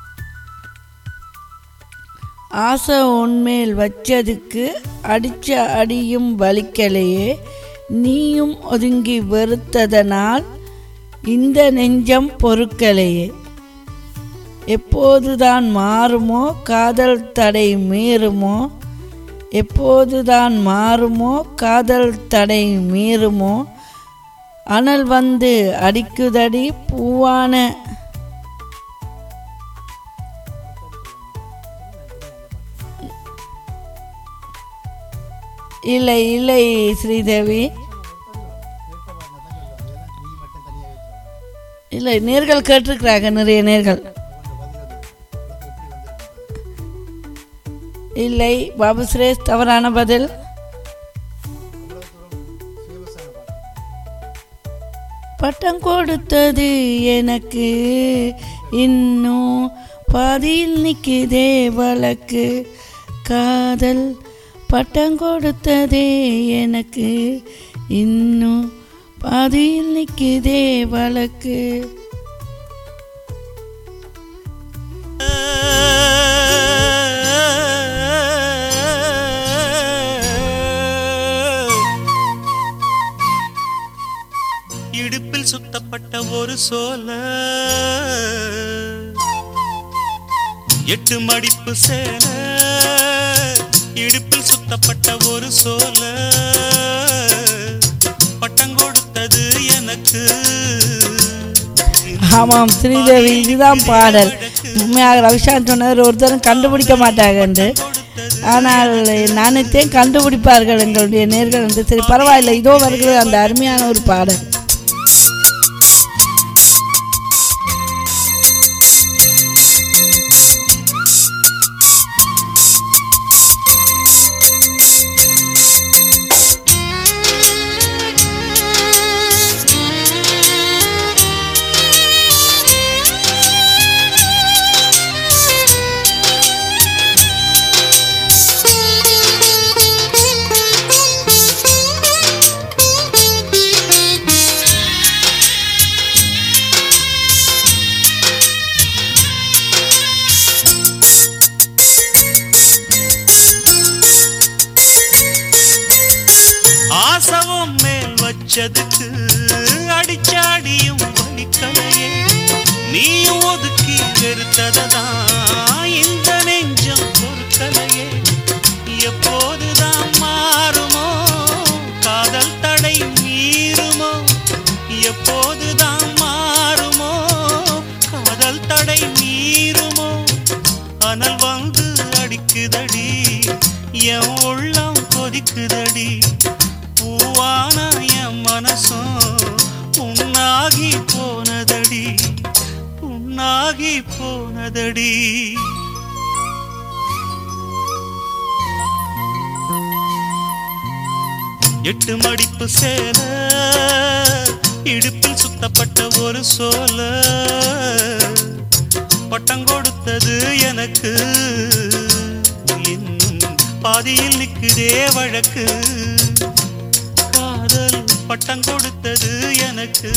Speaker 2: ஆசை உன்மேல் வச்சதுக்கு அடிச்ச அடியும் வலிக்கலையே நீயும் ஒதுங்கி வெறுத்ததனால் இந்த நெஞ்சம் பொறுக்கலையே எப்போதுதான் மாறுமோ காதல் தடை மீறுமோ எப்போதுதான் மாறுமோ காதல் தடை மீறுமோ அனல் வந்து அடிக்குதடி பூவான இல்லை இல்லை ஸ்ரீதேவி இல்லை நேர்கள் கேட்டிருக்கிறாங்க நிறைய நேர்கள் இல்லை பாபு சுரேஷ் தவறான பதில் பட்டம் கொடுத்தது எனக்கு இன்னும் பாதியில் நிற்குதே வழக்கு காதல் பட்டம் கொடுத்ததே எனக்கு இன்னும் பாதியில் நிற்குதே வழக்கு
Speaker 8: இடுப்பில் சுத்தப்பட்ட ஒரு சோல எட்டு மடிப்பு சேல இடுப்பில் சுத்தப்பட்ட ஒரு சோல பட்டம் கொடுத்தது எனக்கு
Speaker 2: ஆமாம் ஸ்ரீதேவி இதுதான் பாடல் உண்மையாக ரவிசாந்த் சொன்னவர் ஒருத்தரும் கண்டுபிடிக்க மாட்டாங்க என்று ஆனால் நானத்தையும் கண்டுபிடிப்பார்கள் எங்களுடைய நேர்கள் என்று சரி பரவாயில்லை இதோ வருகிறது அந்த அருமையான ஒரு பாடல்
Speaker 8: ஆசவம் மேல் வச்சதுக்கு அடிச்சாடியும் வலிக்கலையே நீயும் ஒதுக்கி வெறுத்ததான் இந்த நெஞ்சம் பொறுக்கலையே எப்போதுதான் மாறுமோ காதல் தடை மீறுமோ எப்போதுதான் மாறுமோ காதல் தடை மீறுமோ அனல் வந்து அடிக்குதடி என் உள்ளம் கொதிக்குதடி பூவான என் மனசும் புண்ணாகி போனதடி புண்ணாகி போனதடி எட்டு மடிப்பு சேல இடுப்பில் சுத்தப்பட்ட ஒரு சோல பட்டம் கொடுத்தது எனக்கு இன்னும் பாதியில் நிற்குதே வழக்கு காதல் பட்டம் கொடுத்தது எனக்கு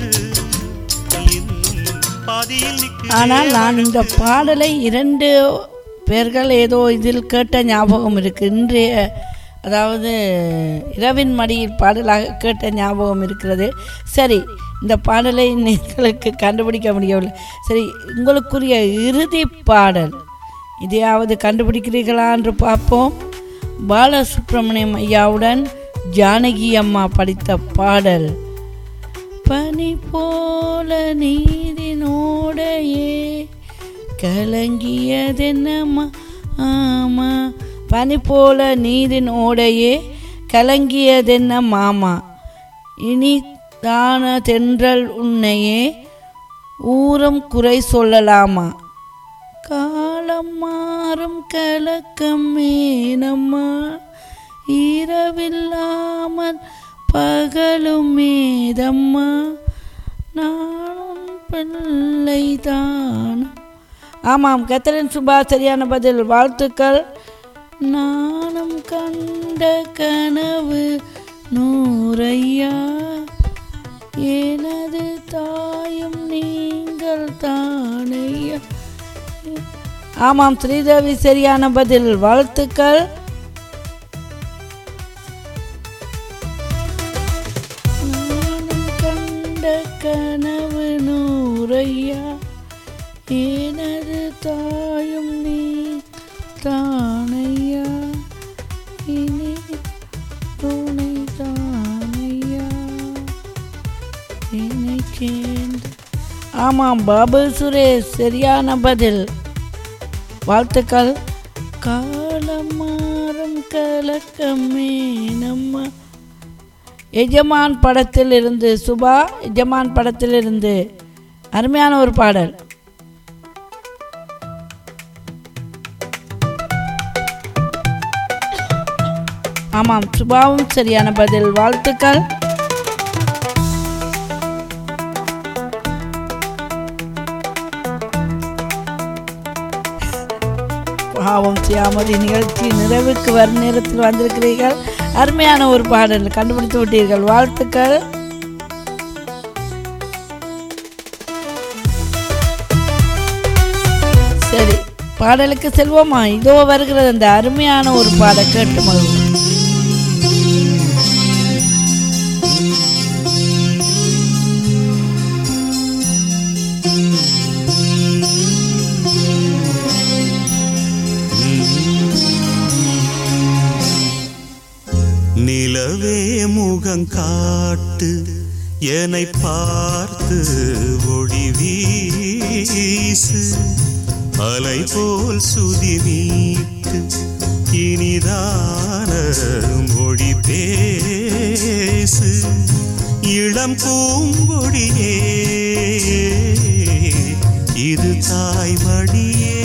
Speaker 8: இன்னும் பாதியில் நிற்குதே
Speaker 2: ஆனால் நான் இந்த பாடலை இரண்டு பேர்கள் ஏதோ இதில் கேட்ட ஞாபகம் இருக்கு இன்றைய அதாவது இரவின் மடியில் பாடலாக கேட்ட ஞாபகம் இருக்கிறது சரி இந்த பாடலை நீங்களுக்கு கண்டுபிடிக்க முடியவில்லை சரி உங்களுக்குரிய இறுதி பாடல் இதையாவது கண்டுபிடிக்கிறீர்களா என்று பார்ப்போம் பாலசுப்ரமணியம் ஐயாவுடன் ஜானகி அம்மா படித்த பாடல் பனி போல நீரினோடையே கலங்கியதென்னம்மா ஆமா பனி போல நீரின் ஓடையே கலங்கியதென்ன மாமா இனி தான தென்றல் உன்னையே ஊரம் குறை சொல்லலாமா காலம் மாறும் கலக்கம் மேனம்மா ஈர இரவில்லாமல் பகலும் மேதம்மா நான் பிள்ளைதான் ஆமாம் கத்தரின் சுபா சரியான பதில் வாழ்த்துக்கள் நானும் கண்ட கனவு நூறையா எனது தாயும் நீங்கள் தானையா ஆமாம் ஸ்ரீதேவி சரியான பதில் வாழ்த்துக்கள் நானும் கண்ட கனவு நூறையா எனது தாயும் நீ தானையா இனி துணை தானையா என்னை சேர்ந்து ஆமாம் பாபு சுரேஷ் சரியான பதில் வாழ்த்துக்கள் காலம் மாறும் கலக்கமே நம்ம எஜமான் படத்தில் இருந்து சுபா எஜமான் படத்தில் இருந்து அருமையான ஒரு பாடல் ஆமாம் சுபாவும் சரியான பதில் வாழ்த்துக்கள் பாவம் சியாமதி நிகழ்ச்சி நிறைவுக்கு வரும் நேரத்தில் வந்திருக்கிறீர்கள் அருமையான ஒரு பாடல் கண்டுபிடித்து விட்டீர்கள் வாழ்த்துக்கள் சரி பாடலுக்கு செல்வோமா இதோ வருகிறது அந்த அருமையான ஒரு பாடல் கேட்டு மகிழ்வோம்
Speaker 8: நிலவே முகம் காட்டு என்னை பார்த்து ஒளி வீசு அலை போல் சுதி மீட்டு இனிதான மொழி பேசு இளம் பூங்கொடியே இது தாய்மடியே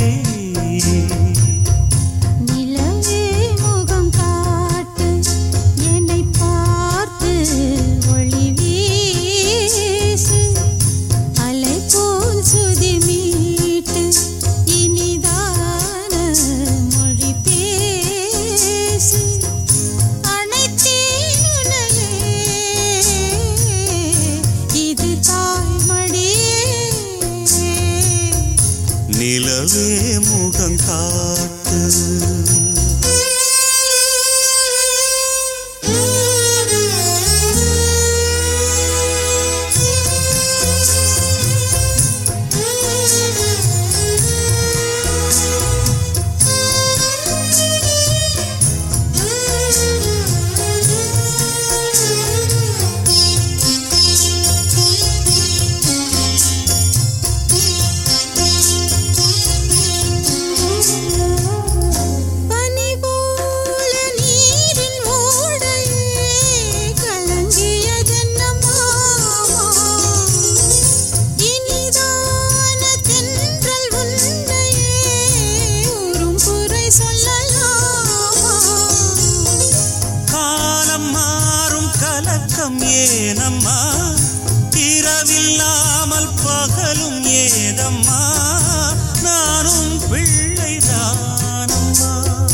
Speaker 3: நிலவே முகம் காட்டு என்னை பார்த்து ஒளி வீசு அலை போல் சுதி மீட்டு இனிதான மொழி பேசு அனைத்தேன் உன்னையே இது தாய்மடியே
Speaker 8: நிலவே முகம் காட்டு
Speaker 3: பனி போல நீரின் ஓடையே கலங்கியதென்னம்மா இனிதான தென்றல் உன்னையே உறும் குறை சொல்லலாமா
Speaker 8: காலம் மாறும் கலக்கம் ஏனம்மா இரவில்லாமல் பகலும் ஏதம்மா நானும் பிள்ளைதானம்மா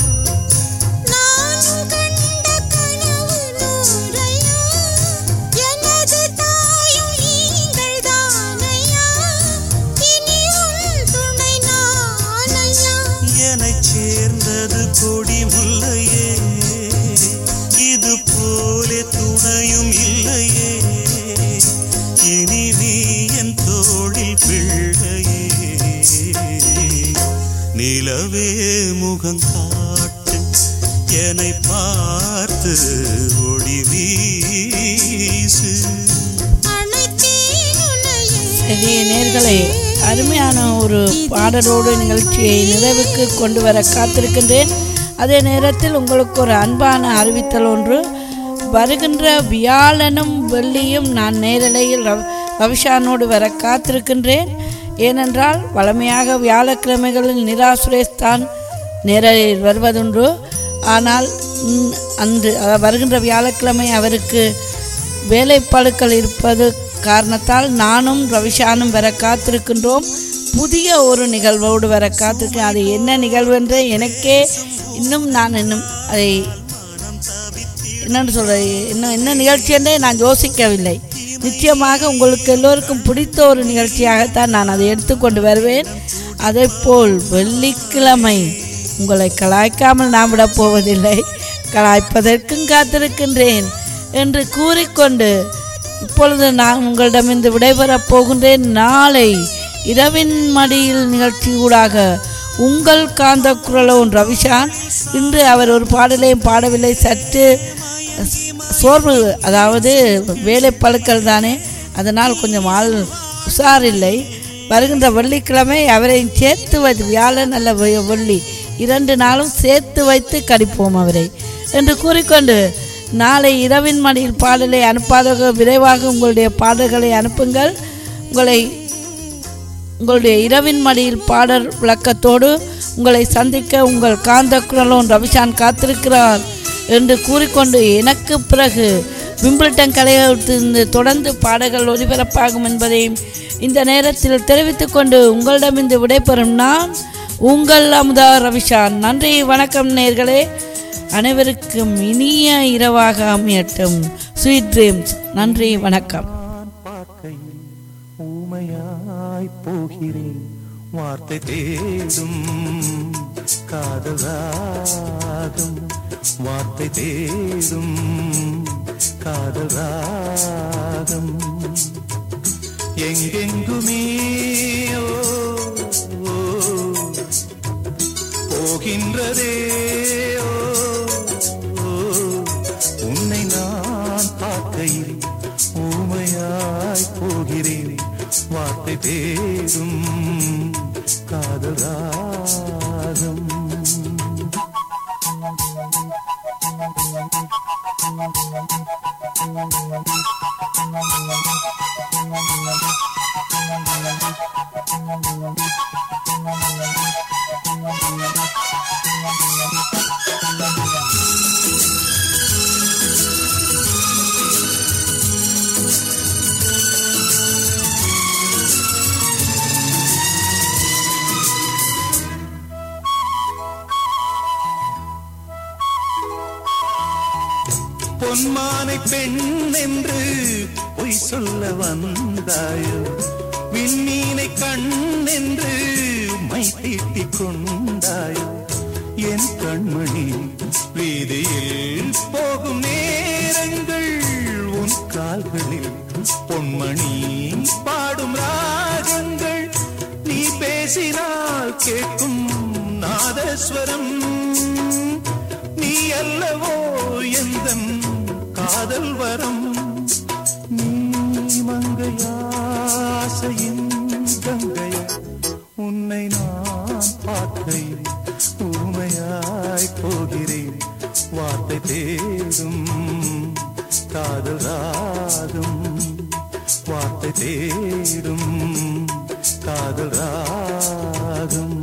Speaker 3: நானும் கண்ட கனவு நூறையா எனது தாயும் நீங்கள் தானையா இனி உன் துணை நானையா
Speaker 8: என்னைச் சேர்ந்தது கொடி முல்லையே இது போலே துணையும் இல்லையே இனி நீ என் தோளில் பிள்ளையே நிலவே முகம் காட்டு என்னை பார்த்து ஒளி வீசு
Speaker 3: அனைத்தேன் உன்னையே
Speaker 2: சரி நேர்களே அருமையான ஒரு பாடலோடு நிகழ்ச்சியை நிறைவுக்கு கொண்டு வர காத்திருக்கின்றேன் அதே நேரத்தில் உங்களுக்கு ஒரு அன்பான அறிவித்தல் ஒன்று வருகின்ற வியாழனும் வெள்ளியும் நான் நேரலையில் ரவ் ரவிஷானோடு வர காத்திருக்கின்றேன் ஏனென்றால் வழமையாக வியாழக்கிழமைகளில் நிரா சுரேஷ் தான் நேரலில் வருவதுண்டு ஆனால் ம், அன்று அதாவது வருகின்ற வியாழக்கிழமை அவருக்கு வேலைப்பளுக்கள் இருப்பது காரணத்தால் நானும் ரவிஷானும் வர காத்திருக்கின்றோம் புதிய ஒரு நிகழ்வோடு வர காத்திருக்கேன் அது என்ன நிகழ்வு என்று எனக்கே இன்னும் நான் இன்னும் அதை என்னன்னு சொல்ற இன்னும் என்ன நிகழ்ச்சி என்றே நான் யோசிக்கவில்லை நிச்சயமாக உங்களுக்கு எல்லோருக்கும் பிடித்த ஒரு நிகழ்ச்சியாகத்தான் நான் அதை எடுத்துக்கொண்டு வருவேன் அதேபோல் வெள்ளிக்கிழமை உங்களை கலாய்க்காமல் நான் விடப் போவதில்லை கலாய்ப்பதற்கும் காத்திருக்கின்றேன் என்று கூறிக்கொண்டு இப்பொழுது நான் உங்களிடமிருந்து விடைபெறப் போகின்றேன் நாளை இரவின் மடியில் நிகழ்ச்சி ஊடாக உங்கள் காந்த குரலோன் ரவிஷான் இன்று அவர் ஒரு பாடலையும் பாடவில்லை சற்று சோர்வு அதாவது வேலை பழுக்கள் தானே அதனால் கொஞ்சம் ஆள் உஷாரில்லை வருகின்ற வெள்ளிக்கிழமை அவரையும் சேர்த்து வைத்து வியாழன் அல்ல வெ- வெள்ளி இரண்டு நாளும் சேர்த்து வைத்து கடிப்போம் அவரை என்று கூறிக்கொண்டு நாளை இரவின் மடியில் பாடலை அனுப்பாதவர்கள் விரைவாக உங்களுடைய பாடல்களை அனுப்புங்கள் உங்களை உங்களுடைய இரவின் மடியில் பாடல் விளக்கத்தோடு உங்களை சந்திக்க உங்கள் காந்த குரலோன் ரவிஷான் காத்திருக்கிறார் என்று கூறிக்கொண்டு எனக்கு பிறகு விம்பிள்டன் கலையகத்திலிருந்து தொடர்ந்து பாடல்கள் ஒலிபரப்பாகும் என்பதையும் இந்த நேரத்தில் தெரிவித்துக் கொண்டு உங்களிடமிருந்து விடைபெறும் நான் உங்கள் அமுதா ரவிஷான் நன்றி வணக்கம் நேர்களே அனைவருக்கும் இனிய இரவாக அமையட்டும் ஸ்வீட் ட்ரீம்ஸ் நன்றி வணக்கம்
Speaker 11: பார்க்கையில் ஊமையாய் போகிறேன் வார்த்தை தேடும் காதலாகும் வார்த்தை தேடும் காதலாகும் எங்கெங்குமே ஓ, ஓ, போகின்றதே ஓ, ஓ, உன்னை நான் பார்க்கையில் ஊமையாய் போகிறேன் வார்த்தை தேடும் காதலாகும் பொன்மானை பெண் என்று பொய் சொல்ல வந்தாயோ விண்மீனை கண் என்று மை தீட்டிக் கொண்டாயோ என் கண்மணி வீதியில் போகும் நேரங்கள் உன் கால்களில் பொன்மணி பாடும் ராகங்கள் நீ பேசினால் கேட்கும் நாதஸ்வரம் நீ அல்லவோ எந்தன் காதல் வரம் நீ மங்கையாசையின் கங்கைய உன்னை நான் பார்க்கையில் ஊமையாய் போகிறேன் வார்த்தை தேடும் காதல் ராகம் வார்த்தை தேடும் காதல் ராகம்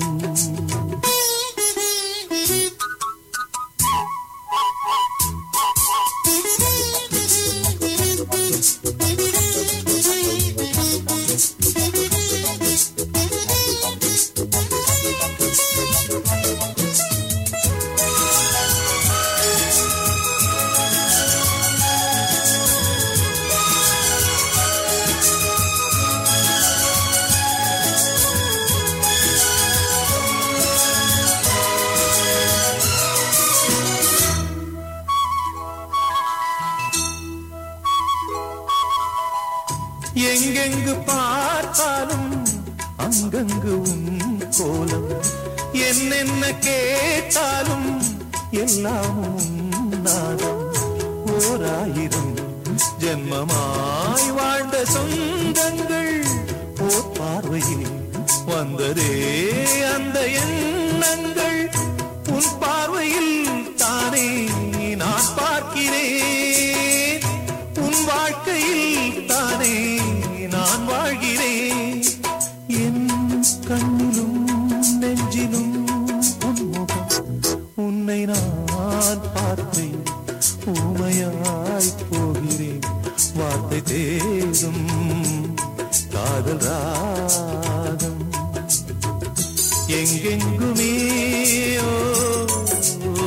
Speaker 11: எங்கெங்கு பார்த்தாலும் அங்கங்கு உன் கோலம் என்னென்ன கேட்டாலும் எல்லாம் உன் நாதம் ஓராயிரம் ஜென்மமாய் வாழ்ந்த சொந்தங்கள் ஓர் பார்வையில் வந்ததே அந்த எண்ணங்கள் உன் பார்வையில் தானே நான் பார்க்கிறேன் உன் வாழ்க்கையில் தானே நான் வாழ்கிறேன் என் கண்ணிலும் நெஞ்சிலும் உன்முகம் உன்னை நான் பார்த்தேன் ஊமையாய் போகிறேன் வார்த்தை தேடும் காதல் ராகம் எங்கெங்குமே ஓ, ஓ,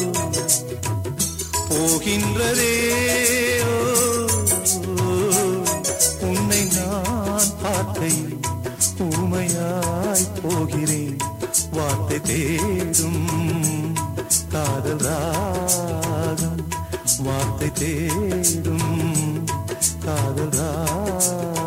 Speaker 11: போகின்றதே ஓ, ஓ, உன்னை நான் பார்க்கையில் ஊமையாய் போகிறேன் வார்த்தை தேடும் காதல் ராகம் வார்த்தை தேடும் காதல் ராகம்